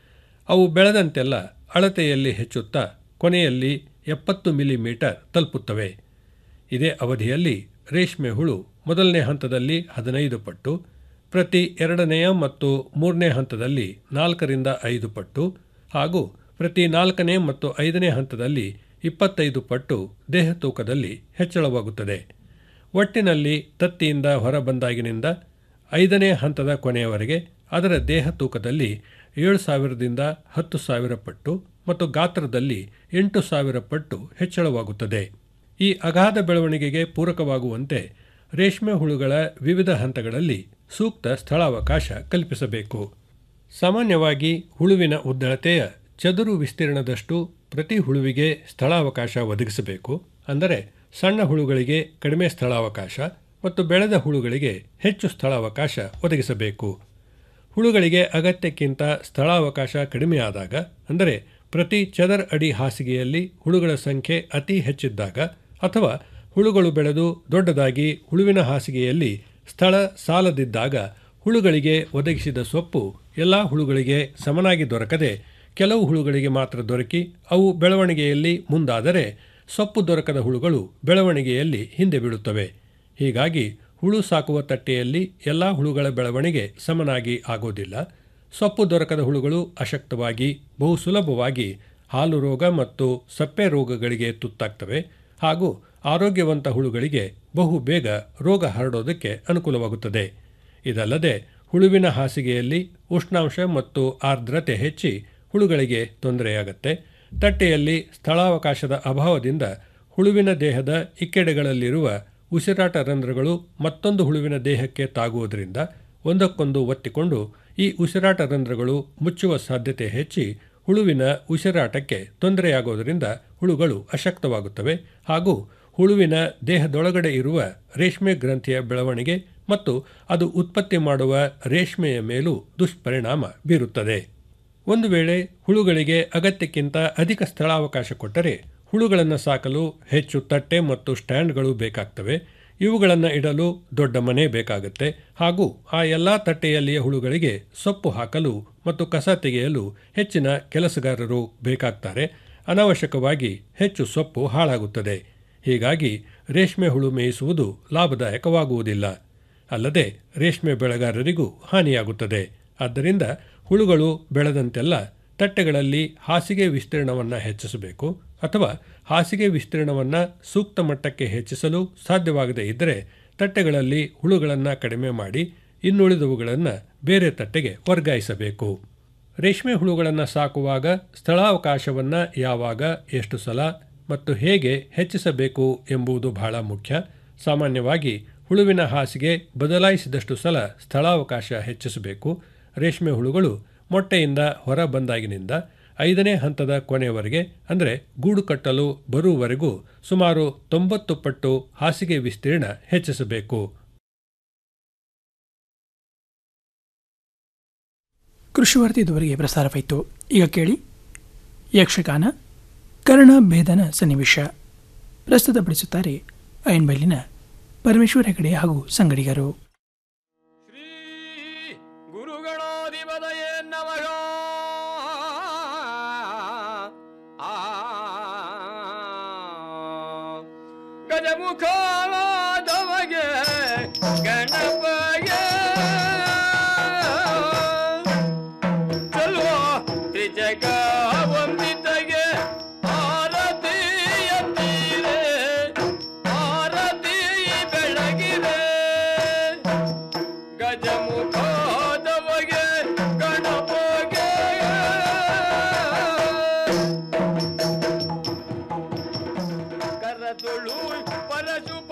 ಅವು ಬೆಳೆದಂತೆಲ್ಲ ಅಳತೆಯಲ್ಲಿ ಹೆಚ್ಚುತ್ತಾ ಕೊನೆಯಲ್ಲಿ ಎಪ್ಪತ್ತು ಮಿಲಿಮೀಟರ್ ತಲುಪುತ್ತವೆ ಇದೇ ಅವಧಿಯಲ್ಲಿ ರೇಷ್ಮೆ ಹುಳು ಮೊದಲನೇ ಹಂತದಲ್ಲಿ ಹದಿನೈದು ಪಟ್ಟು ಪ್ರತಿ ಎರಡನೆಯ ಮತ್ತು ಮೂರನೇ ಹಂತದಲ್ಲಿ ನಾಲ್ಕರಿಂದ ಐದು ಪಟ್ಟು ಹಾಗೂ ಪ್ರತಿ ನಾಲ್ಕನೇ ಮತ್ತು ಐದನೇ ಹಂತದಲ್ಲಿ ಇಪ್ಪತ್ತೈದು ಪಟ್ಟು ದೇಹ ತೂಕದಲ್ಲಿ ಹೆಚ್ಚಳವಾಗುತ್ತದೆ ಒಟ್ಟಿನಲ್ಲಿ ತತ್ತಿಯಿಂದ ಹೊರಬಂದಾಗಿನಿಂದ ಐದನೇ ಹಂತದ ಕೊನೆಯವರೆಗೆ ಅದರ ದೇಹ ತೂಕದಲ್ಲಿ ಏಳು ಸಾವಿರದಿಂದ ಹತ್ತು ಸಾವಿರ ಪಟ್ಟು ಮತ್ತು ಗಾತ್ರದಲ್ಲಿ ಎಂಟು ಸಾವಿರ ಪಟ್ಟು ಹೆಚ್ಚಳವಾಗುತ್ತದೆ ಈ ಅಗಾಧ ಬೆಳವಣಿಗೆಗೆ ಪೂರಕವಾಗುವಂತೆ ರೇಷ್ಮೆ ಹುಳುಗಳ ವಿವಿಧ ಹಂತಗಳಲ್ಲಿ ಸೂಕ್ತ ಸ್ಥಳಾವಕಾಶ ಕಲ್ಪಿಸಬೇಕು ಸಾಮಾನ್ಯವಾಗಿ ಹುಳುವಿನ ಉದ್ದಳತೆಯ ಚದುರು ವಿಸ್ತೀರ್ಣದಷ್ಟು ಪ್ರತಿ ಹುಳುವಿಗೆ ಸ್ಥಳಾವಕಾಶ ಒದಗಿಸಬೇಕು ಅಂದರೆ ಸಣ್ಣ ಹುಳುಗಳಿಗೆ ಕಡಿಮೆ ಸ್ಥಳಾವಕಾಶ ಮತ್ತು ಬೆಳೆದ ಹುಳುಗಳಿಗೆ ಹೆಚ್ಚು ಸ್ಥಳಾವಕಾಶ ಒದಗಿಸಬೇಕು ಹುಳುಗಳಿಗೆ ಅಗತ್ಯಕ್ಕಿಂತ ಸ್ಥಳಾವಕಾಶ ಕಡಿಮೆಯಾದಾಗ ಅಂದರೆ ಪ್ರತಿ ಚದರ್ ಅಡಿ ಹಾಸಿಗೆಯಲ್ಲಿ ಹುಳುಗಳ ಸಂಖ್ಯೆ ಅತಿ ಹೆಚ್ಚಿದ್ದಾಗ ಅಥವಾ ಹುಳುಗಳು ಬೆಳೆದು ದೊಡ್ಡದಾಗಿ ಹುಳುವಿನ ಹಾಸಿಗೆಯಲ್ಲಿ ಸ್ಥಳ ಸಾಲದಿದ್ದಾಗ ಹುಳುಗಳಿಗೆ ಒದಗಿಸಿದ ಸೊಪ್ಪು ಎಲ್ಲ ಹುಳುಗಳಿಗೆ ಸಮನಾಗಿ ದೊರಕದೆ ಕೆಲವು ಹುಳುಗಳಿಗೆ ಮಾತ್ರ ದೊರಕಿ ಅವು ಬೆಳವಣಿಗೆಯಲ್ಲಿ ಮುಂದಾದರೆ ಸೊಪ್ಪು ದೊರಕದ ಹುಳುಗಳು ಬೆಳವಣಿಗೆಯಲ್ಲಿ ಹಿಂದೆ ಬೀಳುತ್ತವೆ ಹೀಗಾಗಿ ಹುಳು ಸಾಕುವ ತಟ್ಟೆಯಲ್ಲಿ ಎಲ್ಲ ಹುಳುಗಳ ಬೆಳವಣಿಗೆ ಸಮನಾಗಿ ಆಗೋದಿಲ್ಲ ಸೊಪ್ಪು ದೊರಕದ ಹುಳುಗಳು ಅಶಕ್ತವಾಗಿ ಬಹು ಸುಲಭವಾಗಿ ಹಾಲು ರೋಗ ಮತ್ತು ಸಪ್ಪೆ ರೋಗಗಳಿಗೆ ತುತ್ತಾಗ್ತವೆ ಹಾಗೂ ಆರೋಗ್ಯವಂತ ಹುಳುಗಳಿಗೆ ಬಹು ಬೇಗ ರೋಗ ಹರಡೋದಕ್ಕೆ ಅನುಕೂಲವಾಗುತ್ತದೆ ಇದಲ್ಲದೆ ಹುಳುವಿನ ಹಾಸಿಗೆಯಲ್ಲಿ ಉಷ್ಣಾಂಶ ಮತ್ತು ಆರ್ದ್ರತೆ ಹೆಚ್ಚಿ ಹುಳುಗಳಿಗೆ ತೊಂದರೆಯಾಗತ್ತೆ ತಟ್ಟೆಯಲ್ಲಿ ಸ್ಥಳಾವಕಾಶದ ಅಭಾವದಿಂದ ಹುಳುವಿನ ದೇಹದ ಇಕ್ಕೆಡೆಗಳಲ್ಲಿರುವ ಉಸಿರಾಟ ರಂಧ್ರಗಳು ಮತ್ತೊಂದು ಹುಳುವಿನ ದೇಹಕ್ಕೆ ತಾಗುವುದರಿಂದ ಒಂದಕ್ಕೊಂದು ಒತ್ತಿಕೊಂಡು ಈ ಉಸಿರಾಟ ರಂಧ್ರಗಳು ಮುಚ್ಚುವ ಸಾಧ್ಯತೆ ಹೆಚ್ಚಿ ಹುಳುವಿನ ಉಸಿರಾಟಕ್ಕೆ ತೊಂದರೆಯಾಗೋದರಿಂದ ಹುಳುಗಳು ಅಶಕ್ತವಾಗುತ್ತವೆ ಹಾಗೂ ಹುಳುವಿನ ದೇಹದೊಳಗಡೆ ಇರುವ ರೇಷ್ಮೆ ಗ್ರಂಥಿಯ ಬೆಳವಣಿಗೆ ಮತ್ತು ಅದು ಉತ್ಪತ್ತಿ ಮಾಡುವ ರೇಷ್ಮೆಯ ಮೇಲೂ ದುಷ್ಪರಿಣಾಮ ಬೀರುತ್ತದೆ ಒಂದು ವೇಳೆ ಹುಳುಗಳಿಗೆ ಅಗತ್ಯಕ್ಕಿಂತ ಅಧಿಕ ಸ್ಥಳಾವಕಾಶ ಕೊಟ್ಟರೆ ಹುಳುಗಳನ್ನು ಸಾಕಲು ಹೆಚ್ಚು ತಟ್ಟೆ ಮತ್ತು ಸ್ಟ್ಯಾಂಡ್ಗಳು ಬೇಕಾಗ್ತವೆ ಇವುಗಳನ್ನು ಇಡಲು ದೊಡ್ಡ ಮನೆ ಬೇಕಾಗುತ್ತೆ ಹಾಗೂ ಆ ಎಲ್ಲ ತಟ್ಟೆಯಲ್ಲಿಯ ಹುಳುಗಳಿಗೆ ಸೊಪ್ಪು ಹಾಕಲು ಮತ್ತು ಕಸ ತೆಗೆಯಲು ಹೆಚ್ಚಿನ ಕೆಲಸಗಾರರು ಬೇಕಾಗ್ತಾರೆ ಅನಾವಶ್ಯಕವಾಗಿ ಹೆಚ್ಚು ಸೊಪ್ಪು ಹಾಳಾಗುತ್ತದೆ ಹೀಗಾಗಿ ರೇಷ್ಮೆ ಹುಳು ಮೇಯಿಸುವುದು ಲಾಭದಾಯಕವಾಗುವುದಿಲ್ಲ ಅಲ್ಲದೆ ರೇಷ್ಮೆ ಬೆಳೆಗಾರರಿಗೂ ಹಾನಿಯಾಗುತ್ತದೆ ಆದ್ದರಿಂದ ಹುಳುಗಳು ಬೆಳೆದಂತೆಲ್ಲ ತಟ್ಟೆಗಳಲ್ಲಿ ಹಾಸಿಗೆ ವಿಸ್ತೀರ್ಣವನ್ನು ಹೆಚ್ಚಿಸಬೇಕು ಅಥವಾ ಹಾಸಿಗೆ ವಿಸ್ತೀರ್ಣವನ್ನು ಸೂಕ್ತ ಮಟ್ಟಕ್ಕೆ ಹೆಚ್ಚಿಸಲು ಸಾಧ್ಯವಾಗದೇ ಇದ್ದರೆ ತಟ್ಟೆಗಳಲ್ಲಿ ಹುಳುಗಳನ್ನು ಕಡಿಮೆ ಮಾಡಿ ಇನ್ನುಳಿದವುಗಳನ್ನು ಬೇರೆ ತಟ್ಟೆಗೆ ವರ್ಗಾಯಿಸಬೇಕು ರೇಷ್ಮೆ ಹುಳುಗಳನ್ನು ಸಾಕುವಾಗ ಸ್ಥಳಾವಕಾಶವನ್ನು ಯಾವಾಗ ಎಷ್ಟು ಸಲ ಮತ್ತು ಹೇಗೆ ಹೆಚ್ಚಿಸಬೇಕು ಎಂಬುದು ಬಹಳ ಮುಖ್ಯ ಸಾಮಾನ್ಯವಾಗಿ ಹುಳುವಿನ ಹಾಸಿಗೆ ಬದಲಾಯಿಸಿದಷ್ಟು ಸಲ ಸ್ಥಳಾವಕಾಶ ಹೆಚ್ಚಿಸಬೇಕು ರೇಷ್ಮೆ ಹುಳುಗಳು ಮೊಟ್ಟೆಯಿಂದ ಹೊರ ಬಂದಾಗಿನಿಂದ ಐದನೇ ಹಂತದ ಕೊನೆಯವರೆಗೆ ಅಂದರೆ ಗೂಡು ಕಟ್ಟಲು ಬರುವವರೆಗೂ ಸುಮಾರು ತೊಂಬತ್ತು ಪಟ್ಟು ಹಾಸಿಗೆ ವಿಸ್ತೀರ್ಣ ಹೆಚ್ಚಿಸಬೇಕು ಕೃಷಿ ವಾರ್ತೆ ಇದುವರೆಗೆ ಪ್ರಸಾರವಾಯಿತು ಈಗ ಕೇಳಿ ಯಕ್ಷಗಾನ ಕರ್ಣ ಭೇದನ ಸನ್ನಿವೇಶ ಪ್ರಸ್ತುತಪಡಿಸುತ್ತಾರೆ ಐನ್ಬೈಲಿನ ಪರಮೇಶ್ವರ ಹೆಗಡೆ ಹಾಗೂ ಸಂಗಡಿಗರು ಗುರುಗಳಾಧಿಪತಯೇ ನಮಃ ಗಜಮುಖಾದವಗೆ ಗಣಪಗೆ ಚಲೋ ತ್ರಿಜಗ ವಂದಿತಗೆ ಆರತಿಯ ತೀರೆ ಆರತಿ ಬೆಳಗಿರೆ ಗಜಮುಖಾದವಗೆ ಗಣಪಗೆ ಕರದೊಳು ಪರಶುಪ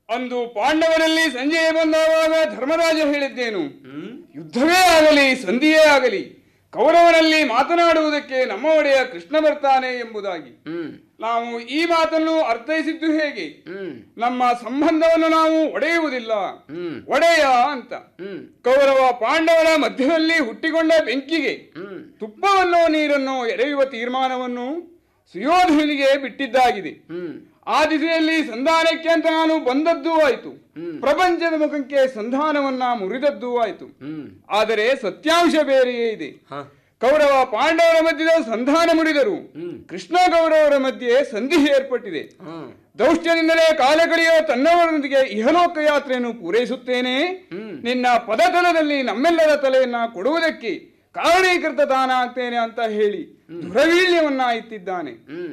ಅಂದು ಪಾಂಡವರಲ್ಲಿ ಸಂಜೆಯೇ ಬಂದಾವಾಗ ಧರ್ಮರಾಜ ಹೇಳಿದ್ದೇನು ಯುದ್ಧವೇ ಆಗಲಿ ಸಂಧಿಯೇ ಆಗಲಿ ಕೌರವನಲ್ಲಿ ಮಾತನಾಡುವುದಕ್ಕೆ ನಮ್ಮ ಒಡೆಯ ಕೃಷ್ಣ ಬರ್ತಾನೆ ಎಂಬುದಾಗಿ ನಾವು ಈ ಮಾತನ್ನು ಅರ್ಥೈಸಿದ್ದು ಹೇಗೆ ನಮ್ಮ ಸಂಬಂಧವನ್ನು ನಾವು ಒಡೆಯುವುದಿಲ್ಲ ಒಡೆಯ ಅಂತ ಕೌರವ ಪಾಂಡವರ ಮಧ್ಯದಲ್ಲಿ ಹುಟ್ಟಿಕೊಂಡ ಬೆಂಕಿಗೆ ತುಪ್ಪವನ್ನು ನೀರನ್ನು ಎರೆಯುವ ತೀರ್ಮಾನವನ್ನು ಸುಯೋಧನಿಗೆ ಬಿಟ್ಟಿದ್ದಾಗಿದೆ ಆ ದಿಸೆಯಲ್ಲಿ ಸಂಧಾನಕ್ಕೆ ಅಂತ ನಾನು ಬಂದದ್ದೂ ಆಯ್ತು ಪ್ರಪಂಚದ ಮುಖಕ್ಕೆ ಸಂಧಾನವನ್ನ ಮುರಿದದ್ದೂ ಆಯ್ತು ಆದರೆ ಸತ್ಯಾಂಶ ಬೇರೆಯೇ ಇದೆ ಕೌರವ ಪಾಂಡವರ ಮಧ್ಯದ ಸಂಧಾನ ಮುರಿದರು ಕೃಷ್ಣ ಕೌರವರ ಮಧ್ಯೆ ಸಂಧಿ ಏರ್ಪಟ್ಟಿದೆ ದೌಷ್ಟ್ಯದಿಂದಲೇ ಕಾಲ ಕಳೆಯುವ ತನ್ನವರೊಂದಿಗೆ ಇಹಲೋಕ ಯಾತ್ರೆಯನ್ನು ಪೂರೈಸುತ್ತೇನೆ ನಿನ್ನ ಪದತಲದಲ್ಲಿ ನಮ್ಮೆಲ್ಲರ ತಲೆಯನ್ನ ಕೊಡುವುದಕ್ಕೆ ಕಾರಣೀಕೃತ ದಾನ ಆಗ್ತೇನೆ ಅಂತ ಹೇಳಿ ದುರವೀಳ್ಯವನ್ನ ಇತ್ತಿದ್ದಾನೆ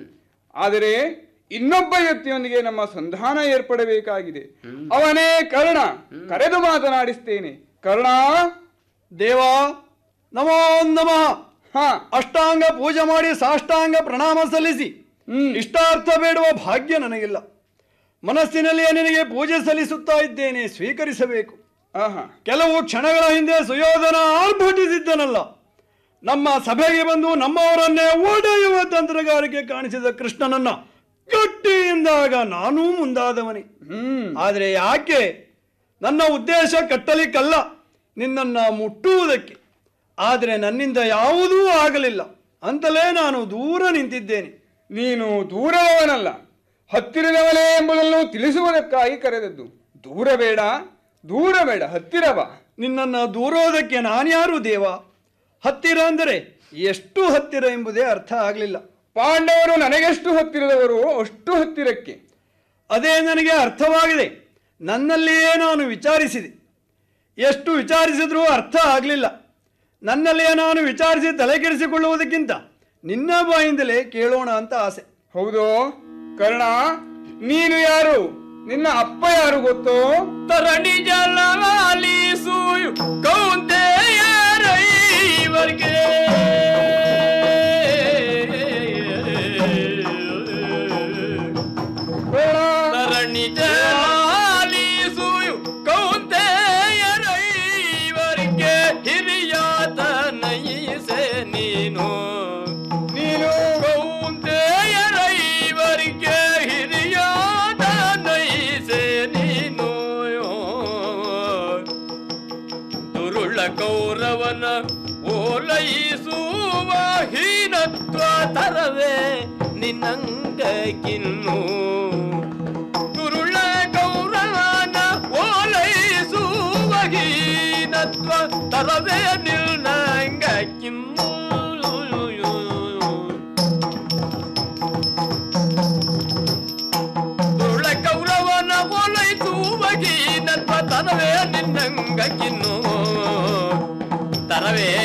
ಆದರೆ ಇನ್ನೊಬ್ಬ ವ್ಯಕ್ತಿಯೊಂದಿಗೆ ನಮ್ಮ ಸಂಧಾನ ಏರ್ಪಡಬೇಕಾಗಿದೆ ಅವನೇ ಕರ್ಣ ಕರೆದು ಮಾತನಾಡಿಸ್ತೇನೆ ಕರ್ಣ ದೇವಾ ನಮೋ ನಮಃ ಅಷ್ಟಾಂಗ ಪೂಜೆ ಮಾಡಿ ಸಾಷ್ಟಾಂಗ ಪ್ರಣಾಮ ಸಲ್ಲಿಸಿ ಇಷ್ಟಾರ್ಥ ಬೇಡುವ ಭಾಗ್ಯ ನನಗಿಲ್ಲ ಮನಸ್ಸಿನಲ್ಲಿಯೇ ನಿನಗೆ ಪೂಜೆ ಸಲ್ಲಿಸುತ್ತಾ ಇದ್ದೇನೆ ಸ್ವೀಕರಿಸಬೇಕು ಕೆಲವು ಕ್ಷಣಗಳ ಹಿಂದೆ ಸುಯೋಧನ ಆರ್ಭಟಿಸಿದ್ದನಲ್ಲ ನಮ್ಮ ಸಭೆಗೆ ಬಂದು ನಮ್ಮವರನ್ನೇ ಒಡೆಯುವ ತಂತ್ರಗಾರಿಕೆ ಕಾಣಿಸಿದ ಕೃಷ್ಣನನ್ನ ಗಟ್ಟಿ ಎಂದಾಗ ನಾನೂ ಮುಂದಾದವನೇ ಆದರೆ ಯಾಕೆ ನನ್ನ ಉದ್ದೇಶ ಕಟ್ಟಲಿಕ್ಕಲ್ಲ ನಿನ್ನನ್ನ ಮುಟ್ಟುವುದಕ್ಕೆ ಆದರೆ ನನ್ನಿಂದ ಯಾವುದೂ ಆಗಲಿಲ್ಲ ಅಂತಲೇ ನಾನು ದೂರ ನಿಂತಿದ್ದೇನೆ ನೀನು ದೂರದವನಲ್ಲ ಹತ್ತಿರದವನೇ ಎಂಬುದನ್ನು ತಿಳಿಸುವುದಕ್ಕಾಗಿ ಕರೆದದ್ದು ದೂರ ಬೇಡ ದೂರ ಬೇಡ ಹತ್ತಿರ ಬಾ ನಿನ್ನನ್ನು ದೂರೋದಕ್ಕೆ ನಾನ್ಯಾರು ದೇವ ಹತ್ತಿರ ಅಂದರೆ ಎಷ್ಟು ಹತ್ತಿರ ಎಂಬುದೇ ಅರ್ಥ ಆಗಲಿಲ್ಲ ಪಾಂಡವರು ನನಗೆಷ್ಟು ಹತ್ತಿರದವರು ಅಷ್ಟು ಹತ್ತಿರಕ್ಕೆ ಅದೇ ನನಗೆ ಅರ್ಥವಾಗಿದೆ ನನ್ನಲ್ಲಿಯೇ ನಾನು ವಿಚಾರಿಸಿದೆ ಎಷ್ಟು ವಿಚಾರಿಸಿದ್ರೂ ಅರ್ಥ ಆಗಲಿಲ್ಲ ನನ್ನಲ್ಲಿಯೇ ನಾನು ವಿಚಾರಿಸಿ ತಲೆಕೆಡಿಸಿಕೊಳ್ಳುವುದಕ್ಕಿಂತ ನಿನ್ನ ಬಾಯಿಂದಲೇ ಕೇಳೋಣ ಅಂತ ಆಸೆ ಹೌದು ಕರ್ಣ ನೀನು ಯಾರು ನಿನ್ನ ಅಪ್ಪ ಯಾರು ಗೊತ್ತೋ ತರಣಿ ಜಲವಾಲಿಸು ಕೌಂತೆಯರೈವರ್ಗೆ ತರಣಿ ಜಲಾಲಿಸು ಕೌಂತೆಯರೈವರ್ಗೆ ಹಿರಿಯಾತ ನಯಿಸೆ ನೀನು ನೀನು ಕೌಂತೆಯರೈವರ್ಗೆ ಹಿರಿಯಾತ ನಯಿಸೆ ನೀನು ದುರುಳ ಕೌರವನ ಓಲೈಸುವ ಹೀನತ್ವ ತರವೇ ನಿನ್ನಂಗಕ್ಕಿನ್ನು ದುರುಳ ಕೌರವನ ಓಲೈಸುವ ಹೀನತ್ವ ತರವೇ ನಿನ್ನಂಗಕ್ಕಿನ್ನು ದುರುಳ ಕೌರವನ ಓಲೈಸುವ ಹೀನತ್ವ ತರವೇ ನಿನ್ನಂಗಕ್ಕಿನ್ನು ತರವೇ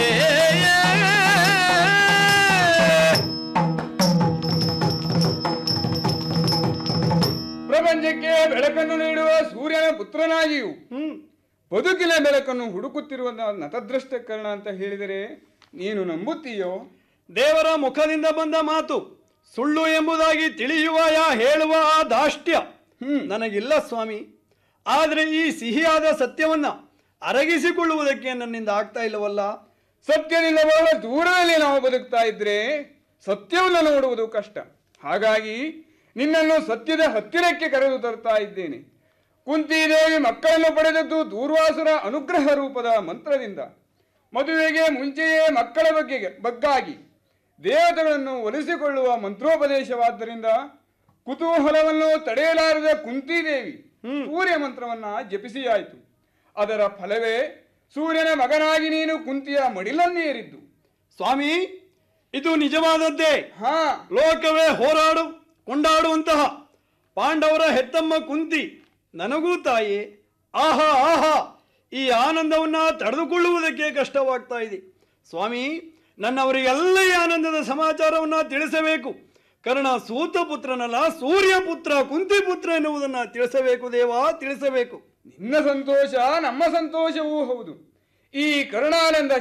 ಪ್ರಪಂಚಕ್ಕೆ ಬೆಳಕನ್ನು ನೀಡುವ ಸೂರ್ಯನ ಪುತ್ರನಾಗಿಯೂ ಬದುಕಿನ ಬೆಳಕನ್ನು ಹುಡುಕುತ್ತಿರುವ ನತದೃಷ್ಟ ಕರ್ಣ ಅಂತ ಹೇಳಿದರೆ ನೀನು ನಂಬುತ್ತೀಯೋ ದೇವರ ಮುಖದಿಂದ ಬಂದ ಮಾತು ಸುಳ್ಳು ಎಂಬುದಾಗಿ ತಿಳಿಯುವ ಯಾ ಹೇಳುವ ಆ ದಾಷ್ಟ್ಯ ನನಗಿಲ್ಲ ಸ್ವಾಮಿ ಆದರೆ ಈ ಸಿಹಿಯಾದ ಸತ್ಯವನ್ನ ಅರಗಿಸಿಕೊಳ್ಳುವುದಕ್ಕೆ ನನ್ನಿಂದ ಆಗ್ತಾ ಇಲ್ಲವಲ್ಲ ಸತ್ಯದಿಂದ ಬಹಳ ದೂರದಲ್ಲಿ ನಾವು ಬದುಕ್ತಾ ಇದ್ರೆ ಸತ್ಯವನ್ನು ನೋಡುವುದು ಕಷ್ಟ ಹಾಗಾಗಿ ನಿನ್ನನ್ನು ಸತ್ಯದ ಹತ್ತಿರಕ್ಕೆ ಕರೆದು ತರ್ತಾ ಇದ್ದೇನೆ ಕುಂತಿದೇವಿ ಮಕ್ಕಳನ್ನು ಪಡೆದದ್ದು ದೂರ್ವಾಸುರ ಅನುಗ್ರಹ ರೂಪದ ಮಂತ್ರದಿಂದ ಮದುವೆಗೆ ಮುಂಚೆಯೇ ಮಕ್ಕಳ ಬಗ್ಗೆ ಬಗ್ಗಾಗಿ ದೇವತೆಗಳನ್ನು ಒಲಿಸಿಕೊಳ್ಳುವ ಮಂತ್ರೋಪದೇಶವಾದ್ದರಿಂದ ಕುತೂಹಲವನ್ನು ತಡೆಯಲಾರದ ಕುಂತಿದೇವಿ ಸೂರ್ಯ ಮಂತ್ರವನ್ನ ಜಪಿಸಿಯಾಯಿತು ಅದರ ಫಲವೇ ಸೂರ್ಯನ ಮಗನಾಗಿ ನೀನು ಕುಂತಿಯ ಮಡಿಲನ್ನೇರಿದ್ದು ಸ್ವಾಮಿ ಇದು ನಿಜವಾದದ್ದೇ ಹಾ ಲೋಕವೇ ಹೋರಾಡು ಕೊಂಡಾಡುವಂತಹ ಪಾಂಡವರ ಹೆತ್ತಮ್ಮ ಕುಂತಿ ನನಗೂ ತಾಯಿ ಆಹಾ ಆಹಾ ಈ ಆನಂದವನ್ನ ತಡೆದುಕೊಳ್ಳುವುದಕ್ಕೆ ಕಷ್ಟವಾಗ್ತಾ ಇದೆ ಸ್ವಾಮಿ ನನ್ನವರಿಗೆಲ್ಲ ಈ ಆನಂದದ ಸಮಾಚಾರವನ್ನ ತಿಳಿಸಬೇಕು ಕರ್ಣ ಸೂತ ಪುತ್ರನಲ್ಲ ಸೂರ್ಯ ಪುತ್ರ ಕುಂತಿ ಪುತ್ರ ಎನ್ನುವುದನ್ನ ತಿಳಿಸಬೇಕು ದೇವಾ ತಿಳಿಸಬೇಕು ನಿನ್ನ ಸಂತೋಷ ನಮ್ಮ ಸಂತೋಷವೂ ಹೌದು ಈ ಕರುಣಾನಂದ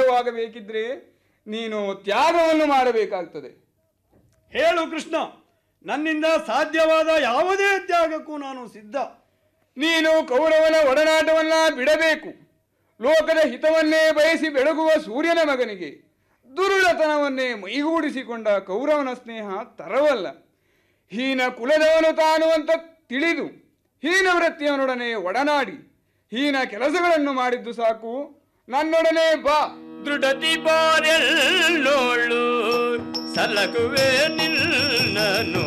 ಶಾಶ್ವತವಾಗಬೇಕಿದ್ರೆ ನೀನು ತ್ಯಾಗವನ್ನು ಮಾಡಬೇಕಾಗ್ತದೆ ಹೇಳು ಕೃಷ್ಣ ನನ್ನಿಂದ ಸಾಧ್ಯವಾದ ಯಾವುದೇ ತ್ಯಾಗಕ್ಕೂ ನಾನು ಸಿದ್ಧ ನೀನು ಕೌರವನ ಒಡನಾಟವನ್ನ ಬಿಡಬೇಕು ಲೋಕದ ಹಿತವನ್ನೇ ಬಯಸಿ ಬೆಳಗುವ ಸೂರ್ಯನ ಮಗನಿಗೆ ದುರುಳತನವನ್ನೇ ಮೈಗೂಡಿಸಿಕೊಂಡ ಕೌರವನ ಸ್ನೇಹ ತರವಲ್ಲ ಹೀನ ಕುಲದವನು ತಾನು ಅಂತ ತಿಳಿದು ಹೀನ ವೃತ್ತಿಯವನೊಡನೆ ಒಡನಾಡಿ ಹೀನ ಕೆಲಸಗಳನ್ನು ಮಾಡಿದ್ದು ಸಾಕು ನನ್ನೊಡನೆ ಬಾ ದೃಢತಿ ಬಾರೆಲ್ಲೋಳು ಸಲಗುವೆ ನಿನ್ನನು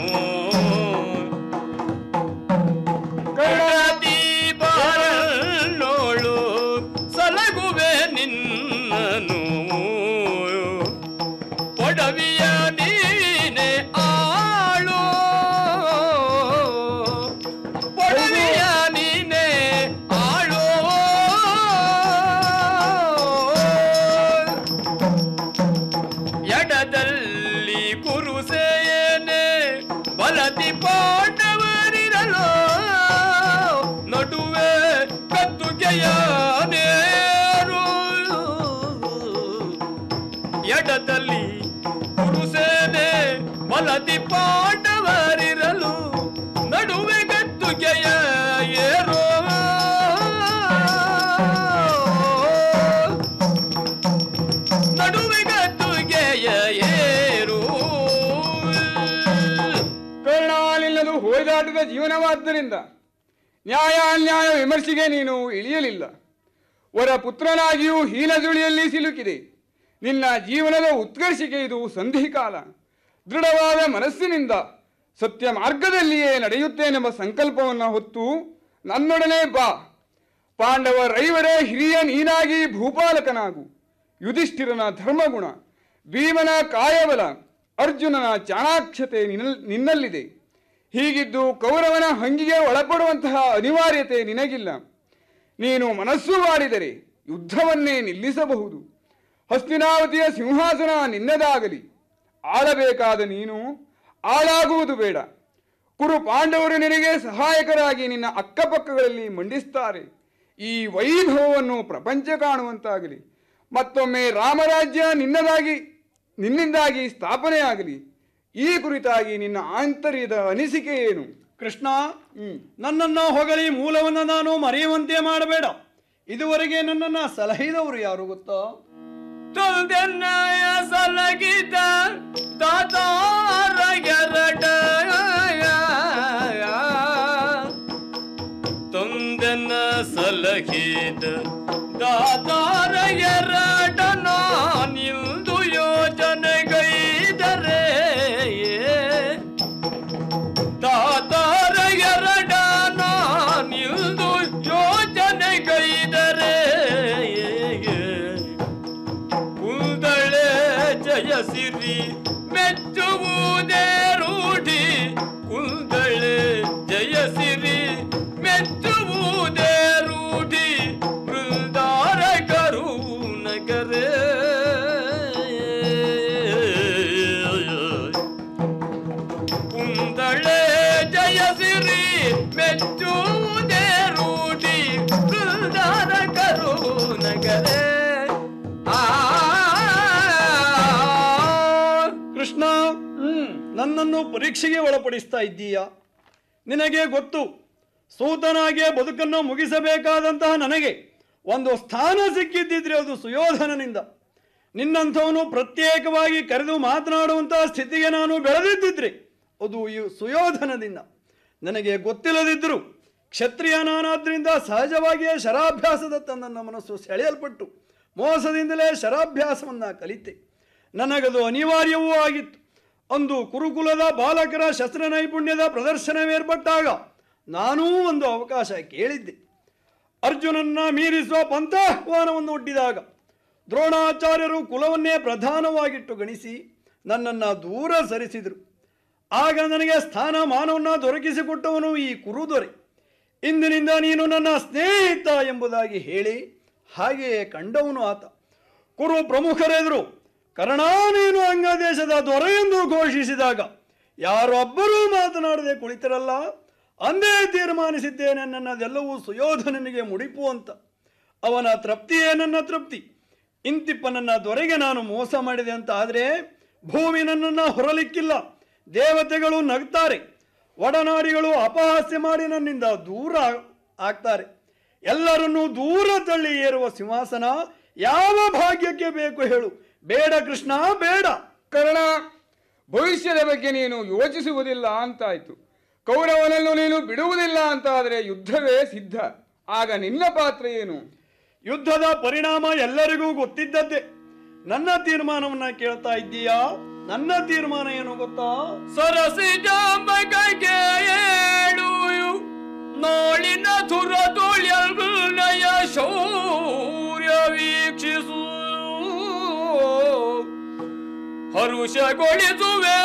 ದೃಢತಿ ಬಾರೆಲ್ಲೋಳು ಸಲಗುವೆ ನಿನ್ನನು ಒಡವಿಯ ನೀನೆ ಆಳು ಒಡವಿಯ ನೀನೆ ಆಳು ಎಡದಲ್ಲಿ ಕುರುಸೇನೆ ಬಲತಿ ಪಾಂಡವರಿರಲು ನಡುವೆ ಕತ್ತುಗೆಯ ನೇರು ಎಡದಲ್ಲಿ ಕುರುಸೇನೆ ಬಲತಿ ಪಾಂಡವರಿರಲು ನಡುವೆ ಗದ್ದುಗೆಯ ಏರೋ ನಡುವೆ ಗದ್ದುಗೆಯ ಏರು ಕರುಣಾಲಿಲ್ಲದು ಹೋಯ್ದಾಟದ ಜೀವನವಾದ್ದರಿಂದ ನ್ಯಾಯಾನ್ಯಾಯ ವಿಮರ್ಶೆಗೆ ನೀನು ಇಳಿಯಲಿಲ್ಲ ವರ ಪುತ್ರನಾಗಿಯೂ ಹೀನಜುಳಿಯಲ್ಲಿ ಸಿಲುಕಿದೆ ನಿನ್ನ ಜೀವನದ ಉತ್ಕರ್ಷಿಕೆ ಇದು ಸಂಧಿಕಾಲ ದೃಢವಾದ ಮನಸ್ಸಿನಿಂದ ಸತ್ಯ ಮಾರ್ಗದಲ್ಲಿಯೇ ನಡೆಯುತ್ತೇನೆಂಬ ಸಂಕಲ್ಪವನ್ನು ಹೊತ್ತು ನನ್ನೊಡನೆ ಬಾ ಪಾಂಡವರೈವರ ಹಿರಿಯ ನೀನಾಗಿ ಭೂಪಾಲಕನಾಗು ಯುಧಿಷ್ಠಿರನ ಧರ್ಮಗುಣ ಭೀಮನ ಕಾಯಬಲ ಅರ್ಜುನನ ಚಾಣಾಕ್ಷತೆ ನಿನ್ನ ನಿನ್ನಲ್ಲಿದೆ ಹೀಗಿದ್ದು ಕೌರವನ ಹಂಗಿಗೆ ಒಳಪಡುವಂತಹ ಅನಿವಾರ್ಯತೆ ನಿನಗಿಲ್ಲ ನೀನು ಮನಸ್ಸು ಮಾಡಿದರೆ ಯುದ್ಧವನ್ನೇ ನಿಲ್ಲಿಸಬಹುದು ಹಸ್ತಿನಾವತಿಯ ಸಿಂಹಾಸನ ನಿನ್ನದಾಗಲಿ ಆಳಬೇಕಾದ ನೀನು ಆಳಾಗುವುದು ಬೇಡ ಕುರು ಪಾಂಡವರು ನಿನಗೆ ಸಹಾಯಕರಾಗಿ ನಿನ್ನ ಅಕ್ಕಪಕ್ಕಗಳಲ್ಲಿ ಮಂಡಿಸ್ತಾರೆ ಈ ವೈಭವವನ್ನು ಪ್ರಪಂಚ ಕಾಣುವಂತಾಗಲಿ ಮತ್ತೊಮ್ಮೆ ರಾಮರಾಜ್ಯ ನಿನ್ನದಾಗಿ ನಿನ್ನಿಂದಾಗಿ ಸ್ಥಾಪನೆಯಾಗಲಿ ಈ ಕುರಿತಾಗಿ ನಿನ್ನ ಆಂತರ್ಯದ ಅನಿಸಿಕೆ ಏನು ಕೃಷ್ಣ ನನ್ನನ್ನು ಹೊಗಳಿ ಮೂಲವನ್ನು ನಾನು ಮರೆಯುವಂತೆ ಮಾಡಬೇಡ ಇದುವರೆಗೆ ನನ್ನನ್ನು ಸಲಹಿದವರು ಯಾರು ಗೊತ್ತಾ ತೊಂದೆನ್ನಯ ಸಲಗಿದ ದಾತಾರ ಎರಡ ತೊಂದೆನ್ನ ಸಲಹಿದ ದಾತಾರ ಎರಡ ನಾನಿಂದು ಯೋಜನೆಗೈದರೆ ದಾತಾರ ಎರಡ ನಾನಿಂದು ಯೋಜನೆಗೈದರೆ ಕುಂದಳೆ ಜಯಸಿರಿ ಮೆಚ್ಚುವುದೇ ರೂಢಿ ಕುಂದಳೆ ಜಯಸಿರಿ ಮೆಚ್ಚುವುದೇ ರೂಢಿ ಬೃಂದಾರ ಕರು ನಗರೇ ಕುಂದಳೆ ಜಯಸಿರಿ ಮೆಚ್ಚುವುದೇ ರೂಢಿ ಬೃಂದಾರ ಕರು ನಗರೇ ಕೃಷ್ಣ ನನ್ನನ್ನು ಪರೀಕ್ಷೆಗೆ ಒಳಪಡಿಸ್ತಾ ಇದ್ದೀಯಾ ನಿನಗೆ ಗೊತ್ತು ಸೂತನಾಗೆ ಬದುಕನ್ನು ಮುಗಿಸಬೇಕಾದಂತಹ ನನಗೆ ಒಂದು ಸ್ಥಾನ ಸಿಕ್ಕಿದ್ದಿದ್ರೆ ಅದು ಸುಯೋಧನನಿಂದ ನಿನ್ನಂಥವನು ಪ್ರತ್ಯೇಕವಾಗಿ ಕರೆದು ಮಾತನಾಡುವಂತಹ ಸ್ಥಿತಿಗೆ ನಾನು ಬೆಳೆದಿದ್ದಿದ್ರೆ ಅದು ಈ ಸುಯೋಧನದಿಂದ ನನಗೆ ಗೊತ್ತಿಲ್ಲದಿದ್ದರೂ ಕ್ಷತ್ರಿಯ ನಾನಾದ್ರಿಂದ ಸಹಜವಾಗಿಯೇ ಶರಾಭ್ಯಾಸದತ್ತ ನನ್ನ ಮನಸ್ಸು ಸೆಳೆಯಲ್ಪಟ್ಟು ಮೋಸದಿಂದಲೇ ಶರಾಭ್ಯಾಸವನ್ನು ಕಲಿತೆ ನನಗದು ಅನಿವಾರ್ಯವೂ ಆಗಿತ್ತು ಅಂದು ಕುರುಕುಲದ ಬಾಲಕರ ಶಸ್ತ್ರ ನೈಪುಣ್ಯದ ಪ್ರದರ್ಶನವೇರ್ಪಟ್ಟಾಗ ನಾನೂ ಒಂದು ಅವಕಾಶ ಕೇಳಿದ್ದೆ ಅರ್ಜುನನ್ನ ಮೀರಿಸುವ ಪಂಥಾಹ್ವಾನವನ್ನು ಒಡ್ಡಿದಾಗ ದ್ರೋಣಾಚಾರ್ಯರು ಕುಲವನ್ನೇ ಪ್ರಧಾನವಾಗಿಟ್ಟು ಗಣಿಸಿ ನನ್ನನ್ನು ದೂರ ಸರಿಸಿದರು ಆಗ ನನಗೆ ಸ್ಥಾನ ಮಾನವನ್ನ ದೊರಕಿಸಿಕೊಟ್ಟವನು ಈ ಕುರುದೊರೆ ಇಂದಿನಿಂದ ನೀನು ನನ್ನ ಸ್ನೇಹಿತ ಎಂಬುದಾಗಿ ಹೇಳಿ ಹಾಗೆಯೇ ಕಂಡವನು ಆತ ಕುರು ಪ್ರಮುಖರೆದುರು ಕರ್ಣ ನೀನು ಅಂಗದೇಶದ ದೊರೆ ಎಂದು ಘೋಷಿಸಿದಾಗ ಯಾರೊಬ್ಬರೂ ಮಾತನಾಡದೆ ಕುಳಿತರಲ್ಲ ಅಂದೇ ತೀರ್ಮಾನಿಸಿದ್ದೇನೆ ನನ್ನದೆಲ್ಲವೂ ಸುಯೋಧನನಿಗೆ ಮುಡಿಪು ಅಂತ ಅವನ ತೃಪ್ತಿಯೇ ನನ್ನ ತೃಪ್ತಿ ಇಂತಿಪ್ಪ ನನ್ನ ದೊರೆಗೆ ನಾನು ಮೋಸ ಮಾಡಿದೆ ಅಂತ ಆದರೆ ಭೂಮಿ ನನ್ನನ್ನು ಹೊರಲಿಕ್ಕಿಲ್ಲ ದೇವತೆಗಳು ನಗ್ತಾರೆ ಒಡನಾಡಿಗಳು ಅಪಹಾಸ್ಯ ಮಾಡಿ ನನ್ನಿಂದ ದೂರ ಆಗ್ತಾರೆ ಎಲ್ಲರನ್ನೂ ದೂರ ತಳ್ಳಿ ಏರುವ ಸಿಂಹಾಸನ ಯಾವ ಭಾಗ್ಯಕ್ಕೆ ಬೇಕು ಹೇಳು ಬೇಡ ಕೃಷ್ಣ ಬೇಡ ಕರ್ಣ ಭವಿಷ್ಯದ ಬಗ್ಗೆ ನೀನು ಯೋಚಿಸುವುದಿಲ್ಲ ಅಂತಾಯ್ತು ಕೌರವನನ್ನು ನೀನು ಬಿಡುವುದಿಲ್ಲ ಅಂತ ಆದರೆ ಯುದ್ಧವೇ ಸಿದ್ಧ ಆಗ ನಿನ್ನ ಪಾತ್ರ ಏನು ಯುದ್ಧದ ಪರಿಣಾಮ ಎಲ್ಲರಿಗೂ ಗೊತ್ತಿದ್ದದ್ದೇ ನನ್ನ ತೀರ್ಮಾನವನ್ನ ಕೇಳ್ತಾ ಇದ್ದೀಯಾ ನನ್ನ ತೀರ್ಮಾನ ಏನು ಗೊತ್ತಾ ಸರಸಿಜಾಂಬಗೆ ಏಳು ನಾಳಿನ ತುರದೊಳ್ಯಲ್ನಯ ಶೌರ್ಯ ವೀಕ್ಷಿಸು ಹರುಷಗೊಳಿಸುವೆ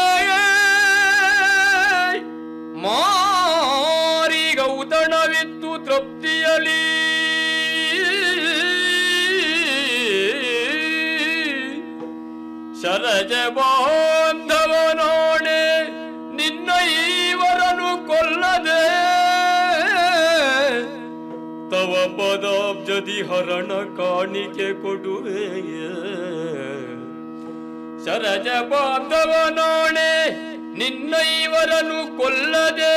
ಮಾರಿಗೌತಣವಿತ್ತು ತೃಪ್ತಿಯಲಿ ಶರಜ ಬಾಂಧವನೋಣೆ ನಿನ್ನ ಈವರನು ಕೊಲ್ಲದೆ ತವ ಪದಾಬ್ಜದಿ ಹರಣ ಕಾಣಿಕೆ ಕೊಡುವೆ ಶರಜ ಬಾಂಧವನೋಣೆ ನಿನ್ನ ಇವರನು ಕೊಲ್ಲದೆ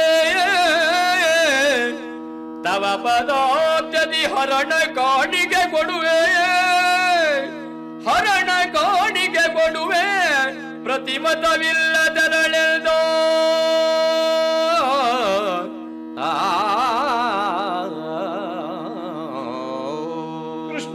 ತವ ಪದಾಬ್ಜದಿ ಹರಣ ಕಾಣಿಕೆ ಕೊಡುವೆ ಹರಣ ಕಾಣಿಕೆ ಕೊಡುವೆ ಪ್ರತಿಮತವಿಲ್ಲದರಳೆಲ್ದೋ ಕೃಷ್ಣ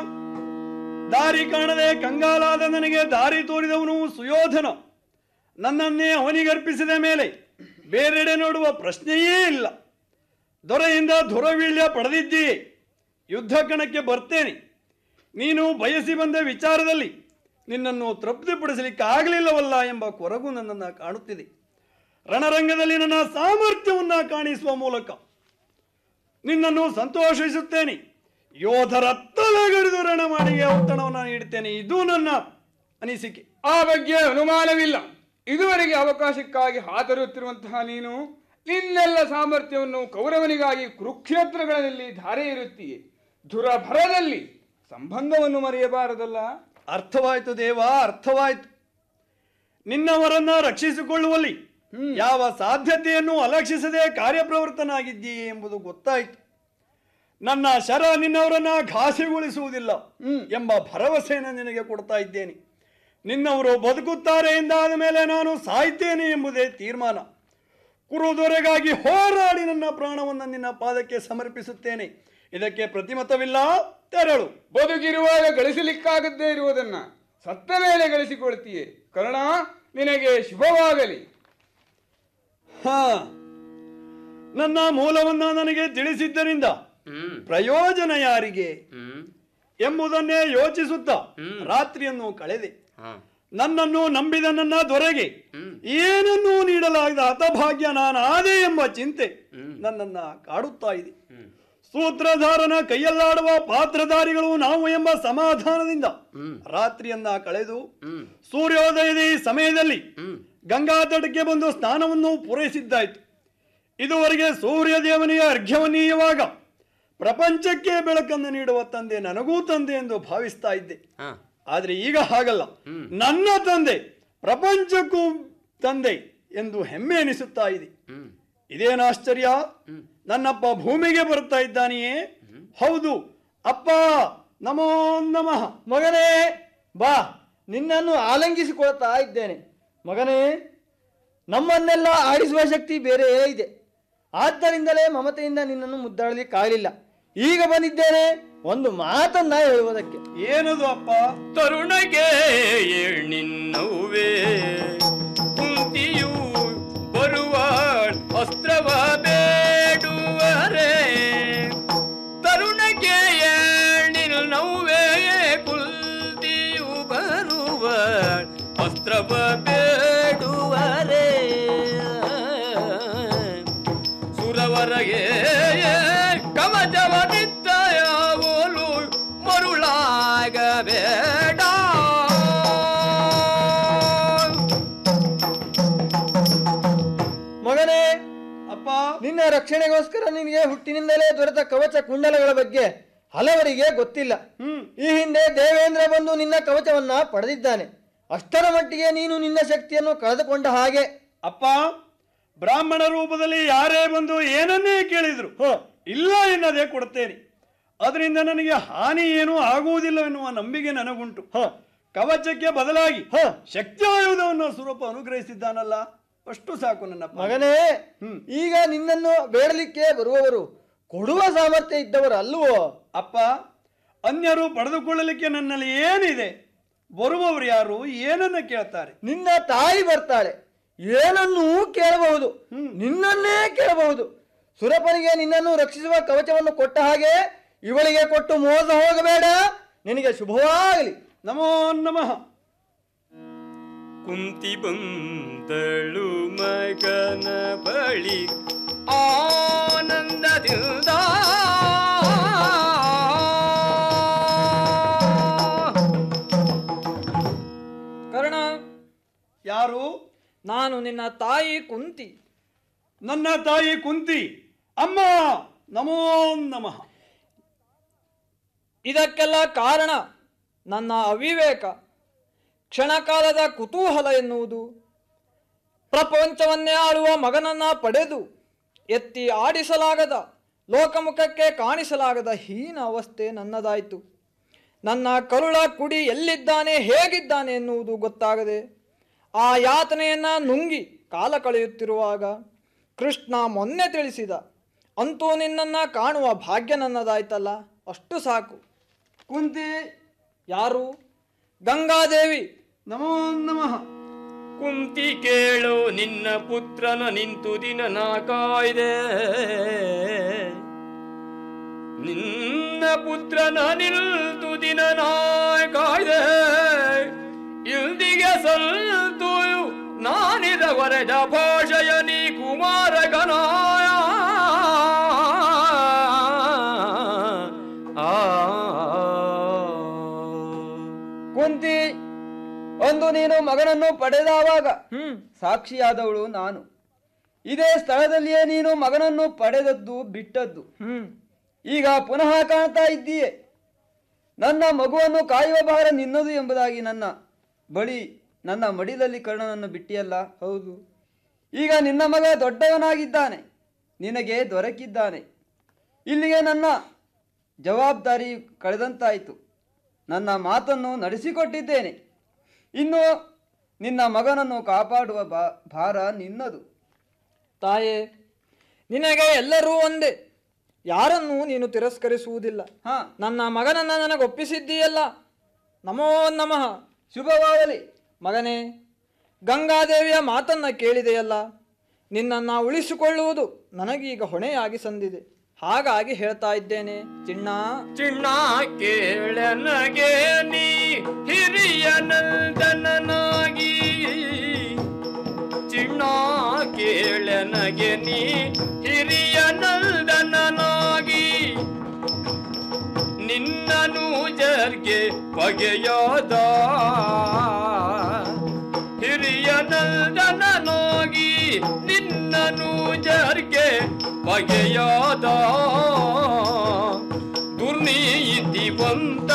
ದಾರಿ ಕಾಣದೆ ಕಂಗಾಲಾದ ನನಗೆ ದಾರಿ ತೋರಿದವನು ಸುಯೋಧನ ನನ್ನನ್ನೇ ಅವನಿಗರ್ಪಿಸಿದ ಮೇಲೆ ಬೇರೆಡೆ ನೋಡುವ ಪ್ರಶ್ನೆಯೇ ಇಲ್ಲ ದೊರೆಯಿಂದ ಧುರವೀಳ್ಯ ಪಡೆದಿದ್ದೀಯೇ ಯುದ್ಧ ಕಣಕ್ಕೆ ಬರ್ತೇನೆ ನೀನು ಬಯಸಿ ಬಂದ ವಿಚಾರದಲ್ಲಿ ನಿನ್ನನ್ನು ತೃಪ್ತಿಪಡಿಸಲಿಕ್ಕೆ ಆಗಲಿಲ್ಲವಲ್ಲ ಎಂಬ ಕೊರಗು ನನ್ನನ್ನು ಕಾಣುತ್ತಿದೆ ರಣರಂಗದಲ್ಲಿ ನನ್ನ ಸಾಮರ್ಥ್ಯವನ್ನು ಕಾಣಿಸುವ ಮೂಲಕ ನಿನ್ನನ್ನು ಸಂತೋಷಿಸುತ್ತೇನೆ ಯೋಧರ ತಲೆಗಡಿದು ರಣಮಾಡಿಗೆ ಔತಣವನ್ನು ನೀಡುತ್ತೇನೆ ಇದು ನನ್ನ ಅನಿಸಿಕೆ ಆ ಬಗ್ಗೆ ಅನುಮಾನವಿಲ್ಲ ಇದುವರೆಗೆ ಅವಕಾಶಕ್ಕಾಗಿ ಹಾತರುತ್ತಿರುವಂತಹ ನೀನು ನಿನ್ನೆಲ್ಲ ಸಾಮರ್ಥ್ಯವನ್ನು ಕೌರವನಿಗಾಗಿ ಕುರುಕ್ಷೇತ್ರಗಳಲ್ಲಿ ಧಾರೆ ಇರುತ್ತೀಯೆ ದುರಭರದಲ್ಲಿ ಸಂಬಂಧವನ್ನು ಮರೆಯಬಾರದಲ್ಲ ಅರ್ಥವಾಯ್ತು ದೇವ ಅರ್ಥವಾಯ್ತು ನಿನ್ನವರನ್ನ ರಕ್ಷಿಸಿಕೊಳ್ಳುವಲ್ಲಿ ಯಾವ ಸಾಧ್ಯತೆಯನ್ನು ಅಲಕ್ಷಿಸದೆ ಕಾರ್ಯಪ್ರವೃತ್ತನಾಗಿದ್ದೀಯೆ ಎಂಬುದು ಗೊತ್ತಾಯಿತು ನನ್ನ ಶರ ನಿನ್ನವರನ್ನ ಘಾಸಿಗೊಳಿಸುವುದಿಲ್ಲ ಎಂಬ ಭರವಸೆಯನ್ನು ನಿನಗೆ ಕೊಡ್ತಾ ಇದ್ದೇನೆ ನಿನ್ನವರು ಬದುಕುತ್ತಾರೆ ಎಂದಾದ ಮೇಲೆ ನಾನು ಸಾಯ್ತೇನೆ ಎಂಬುದೇ ತೀರ್ಮಾನ ಕುರುದೊರೆಗಾಗಿ ಹೋರಾಡಿ ನನ್ನ ಪ್ರಾಣವನ್ನು ನಿನ್ನ ಪಾದಕ್ಕೆ ಸಮರ್ಪಿಸುತ್ತೇನೆ ಇದಕ್ಕೆ ಪ್ರತಿಮತವಿಲ್ಲ ತೆರಳು ಬದುಕಿರುವಾಗ ಗಳಿಸಲಿಕ್ಕಾಗದೇ ಇರುವುದನ್ನ ಸತ್ತ ಮೇಲೆ ಗಳಿಸಿಕೊಳ್ತೀಯೆ ಕರ್ಣ ನಿನಗೆ ಶುಭವಾಗಲಿ ಹಾ ನನ್ನ ಮೂಲವನ್ನ ನನಗೆ ತಿಳಿಸಿದ್ದರಿಂದ ಪ್ರಯೋಜನ ಯಾರಿಗೆ ಎಂಬುದನ್ನೇ ಯೋಚಿಸುತ್ತಾ ರಾತ್ರಿಯನ್ನು ಕಳೆದೆ ನನ್ನನ್ನು ನಂಬಿದ ನನ್ನ ದೊರೆಗೆ ಏನನ್ನೂ ನೀಡಲಾಗದ ಹತಭಾಗ್ಯ ನಾನಾದೆ ಎಂಬ ಚಿಂತೆ ನನ್ನನ್ನ ಕಾಡುತ್ತಾ ಇದೆ ಸೂತ್ರಧಾರನ ಕೈಯಲ್ಲಾಡುವ ಪಾತ್ರಧಾರಿಗಳು ನಾವು ಎಂಬ ಸಮಾಧಾನದಿಂದ ರಾತ್ರಿಯನ್ನ ಕಳೆದು ಸೂರ್ಯೋದಯದ ಈ ಸಮಯದಲ್ಲಿ ಗಂಗಾ ತಟಕ್ಕೆ ಬಂದು ಸ್ನಾನವನ್ನು ಪೂರೈಸಿದ್ದಾಯ್ತು ಇದುವರೆಗೆ ಸೂರ್ಯ ದೇವನಿಗೆ ಅರ್ಘ್ಯವನ್ನೀಯವಾಗ ಪ್ರಪಂಚಕ್ಕೆ ಬೆಳಕನ್ನು ನೀಡುವ ತಂದೆ ನನಗೂ ತಂದೆ ಎಂದು ಭಾವಿಸ್ತಾ ಇದ್ದೆ ಆದ್ರೆ ಈಗ ಹಾಗಲ್ಲ ನನ್ನ ತಂದೆ ಪ್ರಪಂಚಕ್ಕೂ ತಂದೆ ಎಂದು ಹೆಮ್ಮೆ ಎನಿಸುತ್ತಾ ಇದೆ ಇದೇನು ಆಶ್ಚರ್ಯ ನನ್ನಪ್ಪ ಭೂಮಿಗೆ ಬರ್ತಾ ಇದ್ದಾನೆಯೇ ಹೌದು ಅಪ್ಪ ನಮೋ ನಮಃ ಮಗನೇ ಬಾ ನಿನ್ನನ್ನು ಆಲಂಗಿಸಿಕೊಳ್ತಾ ಇದ್ದೇನೆ ಮಗನೇ ನಮ್ಮನ್ನೆಲ್ಲ ಆಡಿಸುವ ಶಕ್ತಿ ಬೇರೆಯೇ ಇದೆ ಆದ್ದರಿಂದಲೇ ಮಮತೆಯಿಂದ ನಿನ್ನನ್ನು ಮುದ್ದಾಡಲಿಕ್ಕಾಗಲಿಲ್ಲ ಈಗ ಬಂದಿದ್ದೇನೆ ಒಂದು ಮಾತನ್ನ ಹೇಳುವುದಕ್ಕೆ ಏನದು ಅಪ್ಪ ತರುಣಗೆ ನಿನ್ನವೇ ಕುಂತಿಯು ಬರುವ ಅಸ್ತ್ರವ ಬೇಡುವರೆ ತರುಣಗೆ ನಿನ್ನವೇ ಕುಲ್ತಿಯು ಬರುವ ಅಸ್ತ್ರವ ಬೇಡುವರೆ ಸುರವರಗೆ ಕವಚವ ನಿತ್ತಯಾವೋಲು ಮರುಳಾಗಬೇಡ ಮಗನೇ ಅಪ್ಪ ನಿನ್ನ ರಕ್ಷಣೆಗೋಸ್ಕರ ನಿನಗೆ ಹುಟ್ಟಿನಿಂದಲೇ ದೊರೆತ ಕವಚ ಕುಂಡಲಗಳ ಬಗ್ಗೆ ಹಲವರಿಗೆ ಗೊತ್ತಿಲ್ಲ ಈ ಹಿಂದೆ ದೇವೇಂದ್ರ ಬಂದು ನಿನ್ನ ಕವಚವನ್ನ ಪಡೆದಿದ್ದಾನೆ ಅಷ್ಟರ ಮಟ್ಟಿಗೆ ನೀನು ನಿನ್ನ ಶಕ್ತಿಯನ್ನು ಕಳೆದುಕೊಂಡ ಹಾಗೆ ಅಪ್ಪ ಬ್ರಾಹ್ಮಣ ರೂಪದಲ್ಲಿ ಯಾರೇ ಬಂದು ಏನನ್ನೇ ಕೇಳಿದ್ರು ಇಲ್ಲ ಎನ್ನದೇ ಕೊಡುತ್ತೇನೆ ಅದರಿಂದ ನನಗೆ ಹಾನಿ ಏನೂ ಆಗುವುದಿಲ್ಲವೆನ್ನುವ ನಂಬಿಕೆ ನನಗುಂಟು ಕವಚಕ್ಕೆ ಬದಲಾಗಿ ಶಕ್ತಿಯಾಯುಧವನ್ನು ಸ್ವರೂಪ ಅನುಗ್ರಹಿಸಿದ್ದಾನಲ್ಲ ಅಷ್ಟು ಸಾಕು ನನ್ನ ಮಗನೇ ಈಗ ನಿನ್ನನ್ನು ಬೇಡಲಿಕ್ಕೆ ಬರುವವರು ಕೊಡುವ ಸಾಮರ್ಥ್ಯ ಇದ್ದವರು ಅಲ್ವೋ ಅಪ್ಪ ಅನ್ಯರು ಪಡೆದುಕೊಳ್ಳಲಿಕ್ಕೆ ನನ್ನಲ್ಲಿ ಏನಿದೆ ಬರುವವರು ಯಾರು ಏನನ್ನ ಕೇಳ್ತಾರೆ ನಿನ್ನ ತಾಯಿ ಬರ್ತಾಳೆ ಏನನ್ನೂ ಕೇಳಬಹುದು ನಿನ್ನನ್ನೇ ಕೇಳಬಹುದು ಸುರಪನಿಗೆ ನಿನ್ನನ್ನು ರಕ್ಷಿಸುವ ಕವಚವನ್ನು ಕೊಟ್ಟ ಹಾಗೆ ಇವಳಿಗೆ ಕೊಟ್ಟು ಮೋಸ ಹೋಗಬೇಡ ನಿನಗೆ ಶುಭವಾಗಲಿ ನಮೋ ನಮಃ ಕುಂತಿ ಬಂದಳು ಮಗನ ಬಳಿ ಆನಂದದಿಂದ ಕರ್ಣ ಯಾರು ನಾನು ನಿನ್ನ ತಾಯಿ ಕುಂತಿ ನನ್ನ ತಾಯಿ ಕುಂತಿ ಅಮ್ಮ ನಮೋ ನಮಃ ಇದಕ್ಕೆಲ್ಲ ಕಾರಣ ನನ್ನ ಅವಿವೇಕ ಕ್ಷಣಕಾಲದ ಕುತೂಹಲ ಎನ್ನುವುದು ಪ್ರಪಂಚವನ್ನೇ ಆಳುವ ಮಗನನ್ನ ಪಡೆದು ಎತ್ತಿ ಆಡಿಸಲಾಗದ ಲೋಕಮುಖಕ್ಕೆ ಕಾಣಿಸಲಾಗದ ಹೀನ ಅವಸ್ಥೆ ನನ್ನದಾಯಿತು ನನ್ನ ಕರುಳ ಕುಡಿ ಎಲ್ಲಿದ್ದಾನೆ ಹೇಗಿದ್ದಾನೆ ಎನ್ನುವುದು ಗೊತ್ತಾಗದೆ ಆ ಯಾತನೆಯನ್ನ ನುಂಗಿ ಕಾಲ ಕಳೆಯುತ್ತಿರುವಾಗ ಕೃಷ್ಣ ಮೊನ್ನೆ ತಿಳಿಸಿದ ಅಂತೂ ನಿನ್ನನ್ನ ಕಾಣುವ ಭಾಗ್ಯ ನನ್ನದಾಯ್ತಲ್ಲ ಅಷ್ಟು ಸಾಕು ಕುಂತಿ ಯಾರು ಗಂಗಾದೇವಿ ನಮೋ ನಮಃ ಕುಂತಿ ಕೇಳು ನಿನ್ನ ಪುತ್ರನ ನಿಂತು ದಿನ ನಾ ಕಾಯ್ದೆ ನಿನ್ನ ಪುತ್ರನ ನಿಲ್ತು ದಿನ ನಾ ಕಾಯ್ದೆ ಇಲ್ದಿಗೆ ಸಲ್ತು ನಾನಿದ ವರೆದ ಭಾಷೆಯ ನೀ ಕುಮಾರಗನಾಯ ಕುಂತಿ ಒಂದು ನೀನು ಮಗನನ್ನು ಪಡೆದಾವಾಗ ಸಾಕ್ಷಿಯಾದವಳು ನಾನು ಇದೇ ಸ್ಥಳದಲ್ಲಿಯೇ ನೀನು ಮಗನನ್ನು ಪಡೆದದ್ದು ಬಿಟ್ಟದ್ದು ಈಗ ಪುನಃ ಕಾಣ್ತಾ ಇದ್ದೀಯೆ ನನ್ನ ಮಗುವನ್ನು ಕಾಯುವ ಭಾರ ನಿನ್ನದು ಎಂಬುದಾಗಿ ನನ್ನ ಬಳಿ ನನ್ನ ಮಡಿಲಲ್ಲಿ ಕರ್ಣನನ್ನು ಬಿಟ್ಟಿಯಲ್ಲ ಹೌದು ಈಗ ನಿನ್ನ ಮಗ ದೊಡ್ಡವನಾಗಿದ್ದಾನೆ ನಿನಗೆ ದೊರಕಿದ್ದಾನೆ ಇಲ್ಲಿಗೆ ನನ್ನ ಜವಾಬ್ದಾರಿ ಕಳೆದಂತಾಯಿತು ನನ್ನ ಮಾತನ್ನು ನಡೆಸಿಕೊಟ್ಟಿದ್ದೇನೆ ಇನ್ನು ನಿನ್ನ ಮಗನನ್ನು ಕಾಪಾಡುವ ಬಾ ಭಾರ ನಿನ್ನದು ತಾಯೇ ನಿನಗೆ ಎಲ್ಲರೂ ಒಂದೇ ಯಾರನ್ನೂ ನೀನು ತಿರಸ್ಕರಿಸುವುದಿಲ್ಲ ನನ್ನ ಮಗನನ್ನ ನನಗೆ ಒಪ್ಪಿಸಿದ್ದೀಯಲ್ಲ ನಮೋ ನಮಃ ಶುಭವಾಗಲಿ ಮಗನೇ ಗಂಗಾದೇವಿಯ ಮಾತನ್ನ ಕೇಳಿದೆಯಲ್ಲ ನಿನ್ನನ್ನ ಉಳಿಸಿಕೊಳ್ಳುವುದು ನನಗೀಗ ಹೊಣೆಯಾಗಿ ಸಂದಿದೆ ಹಾಗಾಗಿ ಹೇಳ್ತಾ ಇದ್ದೇನೆ ಚಿಣ್ಣ ಚಿಣ್ಣ ಕೇಳನಗೆ ನೀ ಹಿರಿಯ ನಂದನನಾಗಿ ಚಿಣ್ಣ ಕೇಳನಗೆ ನೀ ಹಿರಿಯ ನಂದನನಾಗಿ ನಿನ್ನನು ಜರ್ಗೆ ಬಗೆಯಾದ ಹಿರಿಯ ನಂದನನಾಗಿ ನಿನ್ನನು ಜರ್ಗೆ ಬಗೆಯಾದ ದುರ್ನೀತಿವಂತ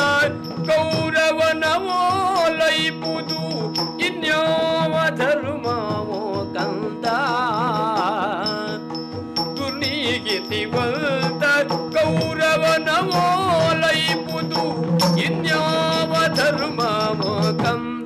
ಕೌರವನವೋಲೈಪುದು ಇನ್ಯಾವ ಧರ್ಮವೋ ಕಂದ ದುರ್ನೀತಿವಂತ ಕೌರವನವೋಲೈಪುದು ಇನ್ಯಾವ ಧರ್ಮವೋ ಕಂದ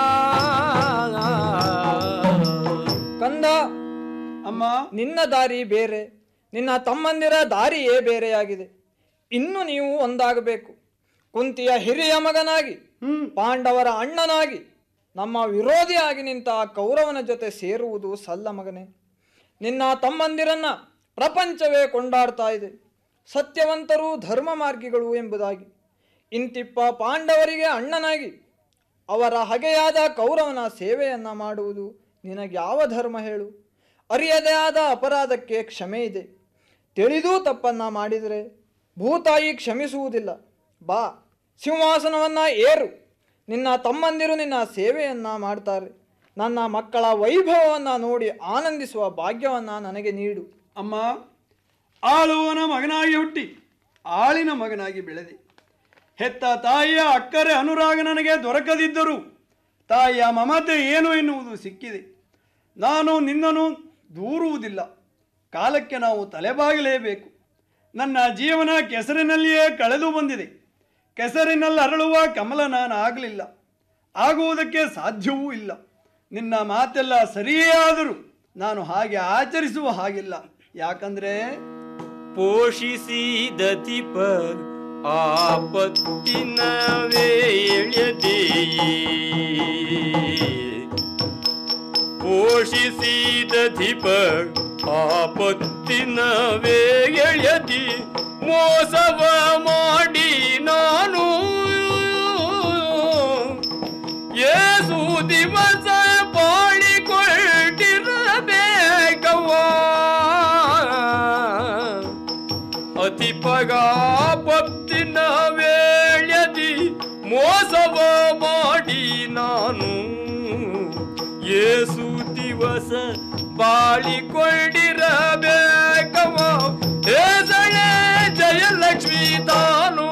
ಕಂದ ಅಮ್ಮ ನಿನ್ನ ದಾರಿ ಬೇರೆ ನಿನ್ನ ತಮ್ಮಂದಿರ ದಾರಿಯೇ ಬೇರೆಯಾಗಿದೆ ಇನ್ನು ನೀವು ಒಂದಾಗಬೇಕು ಕುಂತಿಯ ಹಿರಿಯ ಮಗನಾಗಿ ಪಾಂಡವರ ಅಣ್ಣನಾಗಿ ನಮ್ಮ ವಿರೋಧಿಯಾಗಿ ನಿಂತ ಆ ಕೌರವನ ಜೊತೆ ಸೇರುವುದು ಸಲ್ಲ ಮಗನೇ ನಿನ್ನ ತಮ್ಮಂದಿರನ್ನ ಪ್ರಪಂಚವೇ ಕೊಂಡಾಡ್ತಾ ಇದೆ ಸತ್ಯವಂತರು ಧರ್ಮ ಮಾರ್ಗಿಗಳು ಎಂಬುದಾಗಿ ಇಂತಿಪ್ಪ ಪಾಂಡವರಿಗೆ ಅಣ್ಣನಾಗಿ ಅವರ ಹಗೆಯಾದ ಕೌರವನ ಸೇವೆಯನ್ನ ಮಾಡುವುದು ನಿನಗ್ಯಾವ ಧರ್ಮ ಹೇಳು ಅರಿಯದೇ ಆದ ಅಪರಾಧಕ್ಕೆ ಕ್ಷಮೆ ಇದೆ ತಿಳಿದೂ ತಪ್ಪನ್ನ ಮಾಡಿದರೆ ಭೂತಾಯಿ ಕ್ಷಮಿಸುವುದಿಲ್ಲ ಬಾ ಸಿಂಹಾಸನವನ್ನ ಏರು ನಿನ್ನ ತಮ್ಮಂದಿರು ನಿನ್ನ ಸೇವೆಯನ್ನ ಮಾಡ್ತಾರೆ ನನ್ನ ಮಕ್ಕಳ ವೈಭವವನ್ನು ನೋಡಿ ಆನಂದಿಸುವ ಭಾಗ್ಯವನ್ನ ನನಗೆ ನೀಡು ಅಮ್ಮ ಆಳುವನ ಮಗನಾಗಿ ಹುಟ್ಟಿ ಆಳಿನ ಮಗನಾಗಿ ಬೆಳೆದೆ ಹೆತ್ತ ತಾಯಿಯ ಅಕ್ಕರೆ ಅನುರಾಗ ನನಗೆ ದೊರಕದಿದ್ದರೂ ತಾಯಿಯ ಮಮತೆ ಏನು ಎನ್ನುವುದು ಸಿಕ್ಕಿದೆ ನಾನು ನಿನ್ನನ್ನು ದೂರುವುದಿಲ್ಲ ಕಾಲಕ್ಕೆ ನಾವು ತಲೆಬಾಗಲೇಬೇಕು ನನ್ನ ಜೀವನ ಕೆಸರಿನಲ್ಲಿಯೇ ಕಳೆದು ಬಂದಿದೆ ಕೆಸರಿನಲ್ಲಿ ಅರಳುವ ಕಮಲ ನಾನು ಆಗಲಿಲ್ಲ ಆಗುವುದಕ್ಕೆ ಸಾಧ್ಯವೂ ಇಲ್ಲ ನಿನ್ನ ಮಾತೆಲ್ಲ ಸರಿಯೇ ಆದರೂ ನಾನು ಹಾಗೆ ಆಚರಿಸುವ ಹಾಗಿಲ್ಲ ಯಾಕಂದ್ರೆ ಪೋಷಿಸಿದ ದೀಪ ಆಪತ್ತಿನ ವೇಳೆದೆ ಪೋಷಿಸಿದ ದೀಪ ಆಪತ್ತಿನ ವೇಳೆದಿ ಮೋಸವ ಮಾಡಿ ನಾನು ಏಸು ದಿವಸ ಬಾಳಿಕೊಳ್ಳಿರಬೇಕವ್ವ ಅತಿ ಪಗಾಪತ್ತಿನ ವೇಳೆದಿ ಮೋಸವ ಮಾಡಿ ನಾನು ಏಸು ದಿವಸ ಬಾಳಿಕೊಂಡಿರಬೇಕವ ಹೇಸಳೆ ಜಯಲಕ್ಷ್ಮಿ ತಾನು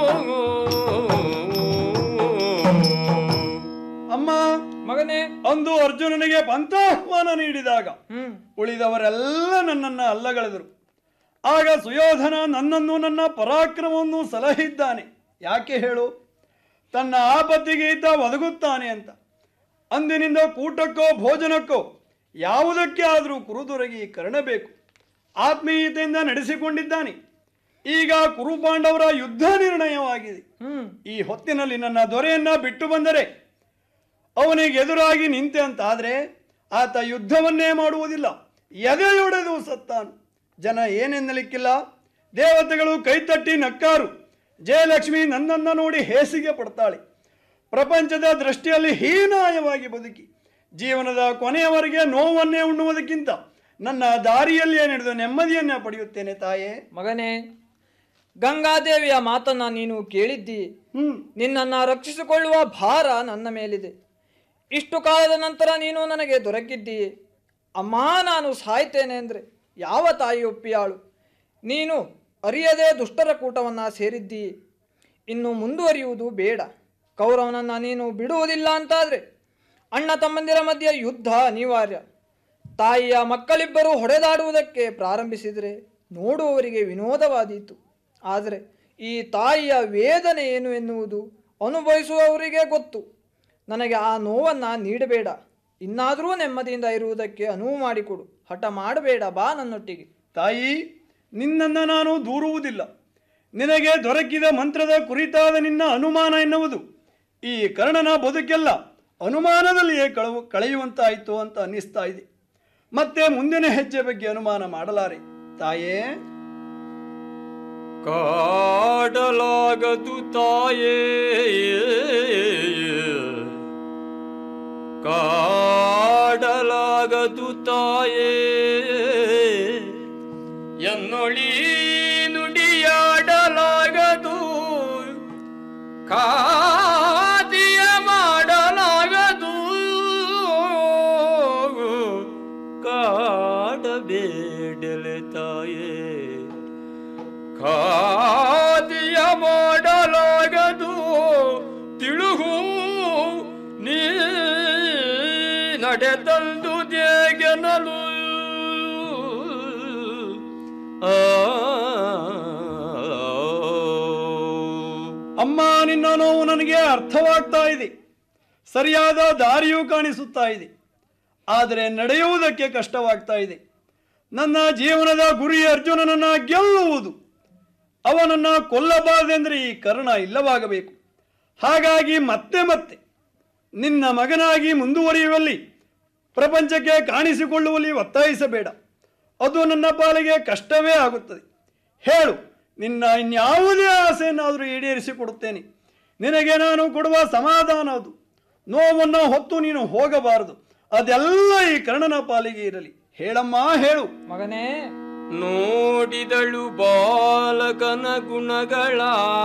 ಅಮ್ಮ ಮಗನೇ ಅಂದು ಅರ್ಜುನನಿಗೆ ಪಂಥಾಹ್ವಾನ ನೀಡಿದಾಗ ಉಳಿದವರೆಲ್ಲ ನನ್ನನ್ನ ಅಲ್ಲಗಳೆದರು ಆಗ ಸುಯೋಧನ ನನ್ನನ್ನು ನನ್ನ ಪರಾಕ್ರಮವನ್ನು ಸಲಹಿದ್ದಾನೆ ಯಾಕೆ ಹೇಳು ತನ್ನ ಆಪತ್ತಿಗೆ ಈತ ಒದಗುತ್ತಾನೆ ಅಂತ ಅಂದಿನಿಂದ ಕೂಟಕ್ಕೋ ಭೋಜನಕ್ಕೋ ಯಾವುದಕ್ಕೆ ಆದರೂ ಕುರುದೊರಗಿ ಕರ್ಣಬೇಕು ಆತ್ಮೀಯತೆಯಿಂದ ನಡೆಸಿಕೊಂಡಿದ್ದಾನೆ ಈಗ ಕುರುಪಾಂಡವರ ಯುದ್ಧ ನಿರ್ಣಯವಾಗಿದೆ ಈ ಹೊತ್ತಿನಲ್ಲಿ ನನ್ನ ದೊರೆಯನ್ನ ಬಿಟ್ಟು ಬಂದರೆ ಅವನಿಗೆ ಎದುರಾಗಿ ನಿಂತೆ ಅಂತಾದ್ರೆ ಆತ ಯುದ್ಧವನ್ನೇ ಮಾಡುವುದಿಲ್ಲ ಎದೆಯೊಡೆದು ಸತ್ತಾನು ಜನ ಏನೆನ್ನಲಿಕ್ಕಿಲ್ಲ ದೇವತೆಗಳು ಕೈತಟ್ಟಿ ನಕ್ಕಾರು ಜಯಲಕ್ಷ್ಮಿ ನನ್ನನ್ನು ನೋಡಿ ಹೇಸಿಗೆ ಪಡ್ತಾಳೆ ಪ್ರಪಂಚದ ದೃಷ್ಟಿಯಲ್ಲಿ ಹೀನಾಯವಾಗಿ ಬದುಕಿ ಜೀವನದ ಕೊನೆಯವರೆಗೆ ನೋವನ್ನೇ ಉಣ್ಣುವುದಕ್ಕಿಂತ ನನ್ನ ದಾರಿಯಲ್ಲಿಯೇ ನಡೆದು ನೆಮ್ಮದಿಯನ್ನೇ ಪಡೆಯುತ್ತೇನೆ ತಾಯೇ ಮಗನೇ ಗಂಗಾದೇವಿಯ ಮಾತನ್ನ ನೀನು ಕೇಳಿದ್ದಿ ನಿನ್ನನ್ನ ರಕ್ಷಿಸಿಕೊಳ್ಳುವ ಭಾರ ನನ್ನ ಮೇಲಿದೆ ಇಷ್ಟು ಕಾಲದ ನಂತರ ನೀನು ನನಗೆ ದೊರಕಿದ್ದಿ ಅಮ್ಮ ನಾನು ಸಾಯ್ತೇನೆ ಅಂದರೆ ಯಾವ ತಾಯಿ ಒಪ್ಪಿಯಾಳು ನೀನು ಅರಿಯದೆ ದುಷ್ಟರ ಕೂಟವನ್ನು ಸೇರಿದ್ದಿ ಇನ್ನು ಮುಂದುವರಿಯುವುದು ಬೇಡ ಕೌರವನನ್ನು ನೀನು ಬಿಡುವುದಿಲ್ಲ ಅಂತಾದರೆ ಅಣ್ಣ ತಮ್ಮಂದಿರ ಮಧ್ಯೆ ಯುದ್ಧ ಅನಿವಾರ್ಯ ತಾಯಿಯ ಮಕ್ಕಳಿಬ್ಬರು ಹೊಡೆದಾಡುವುದಕ್ಕೆ ಪ್ರಾರಂಭಿಸಿದರೆ ನೋಡುವವರಿಗೆ ವಿನೋದವಾದೀತು ಆದರೆ ಈ ತಾಯಿಯ ವೇದನೆ ಏನು ಎನ್ನುವುದು ಅನುಭವಿಸುವವರಿಗೆ ಗೊತ್ತು ನನಗೆ ಆ ನೋವನ್ನು ನೀಡಬೇಡ ಇನ್ನಾದರೂ ನೆಮ್ಮದಿಯಿಂದ ಇರುವುದಕ್ಕೆ ಅನುವು ಮಾಡಿಕೊಡು ಹಠ ಮಾಡಬೇಡ ಬಾ ನನ್ನೊಟ್ಟಿಗೆ ತಾಯಿ ನಿನ್ನನ್ನು ನಾನು ದೂರುವುದಿಲ್ಲ ನಿನಗೆ ದೊರಕಿದ ಮಂತ್ರದ ಕುರಿತಾದ ನಿನ್ನ ಅನುಮಾನ ಎನ್ನುವುದು ಈ ಕರ್ಣನ ಬದುಕೆಲ್ಲ ಅನುಮಾನದಲ್ಲಿಯೇ ಕಳವು ಕಳೆಯುವಂತಾಯಿತು ಅಂತ ಅನ್ನಿಸ್ತಾ ಇದೆ ಮತ್ತೆ ಮುಂದಿನ ಹೆಜ್ಜೆ ಬಗ್ಗೆ ಅನುಮಾನ ಮಾಡಲಾರೆ ತಾಯೇ ಕಾಡಲಾಗದು ತಾಯೇ ಕಾಡಲಾಗದು ತಾಯೇ ಎನ್ನೊಳಿ ನುಡಿಯಾಡಲಾಗದು ಕಾದಿಯ ಮಾಡಲಾಗದು ಕಾಡಬೇಡಲೆ ತಾಯೇ ಖಾದಿಯ ಮಾಡಲಾಗದು ತಿಳುಗು ನೀ ನಡೆದಂದು ದೇಗೆನಲು ಅಮ್ಮ ನಿನ್ನ ನೋವು ನನಗೆ ಅರ್ಥವಾಗ್ತಾ ಇದೆ ಸರಿಯಾದ ದಾರಿಯೂ ಕಾಣಿಸುತ್ತಾ ಇದೆ ಆದರೆ ನಡೆಯುವುದಕ್ಕೆ ಕಷ್ಟವಾಗ್ತಾ ಇದೆ ನನ್ನ ಜೀವನದ ಗುರಿ ಅರ್ಜುನನನ್ನ ಗೆಲ್ಲುವುದು ಅವನನ್ನ ಕೊಲ್ಲಬಾರದೆಂದರೆ ಈ ಕರ್ಣ ಇಲ್ಲವಾಗಬೇಕು ಹಾಗಾಗಿ ಮತ್ತೆ ಮತ್ತೆ ನಿನ್ನ ಮಗನಾಗಿ ಮುಂದುವರಿಯುವಲ್ಲಿ ಪ್ರಪಂಚಕ್ಕೆ ಕಾಣಿಸಿಕೊಳ್ಳುವಲ್ಲಿ ಒತ್ತಾಯಿಸಬೇಡ ಅದು ನನ್ನ ಪಾಲಿಗೆ ಕಷ್ಟವೇ ಆಗುತ್ತದೆ ಹೇಳು ನಿನ್ನ ಇನ್ಯಾವುದೇ ಆಸೆಯನ್ನಾದರೂ ಈಡೇರಿಸಿಕೊಡುತ್ತೇನೆ ನಿನಗೆ ನಾನು ಕೊಡುವ ಸಮಾಧಾನ ಅದು ನೋವನ್ನು ಹೊತ್ತು ನೀನು ಹೋಗಬಾರದು ಅದೆಲ್ಲ ಈ ಕರ್ಣನ ಪಾಲಿಗೆ ಇರಲಿ ಹೇಳಮ್ಮ ಹೇಳು ಮಗನೇ ನೋಡಿದಳು ಬಾಲಕನ ಗುಣಗಳ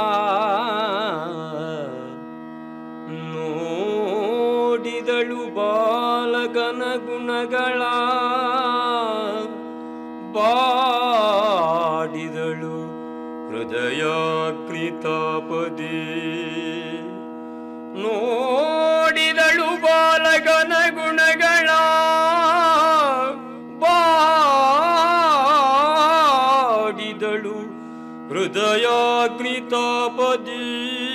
ನೋಡಿದಳು ಬಾಲಕನ ಗುಣಗಳ ಬಾಡಿದಳು ಹೃದಯ ಕೃತಾಪದಿ ನೋಡಿದಳು ಬಾಲಕನ ಗುಣಗಳ ಹಾಡಿದಳು ಹೃದಯಾಗ್ನಿ ತಾಪದಿ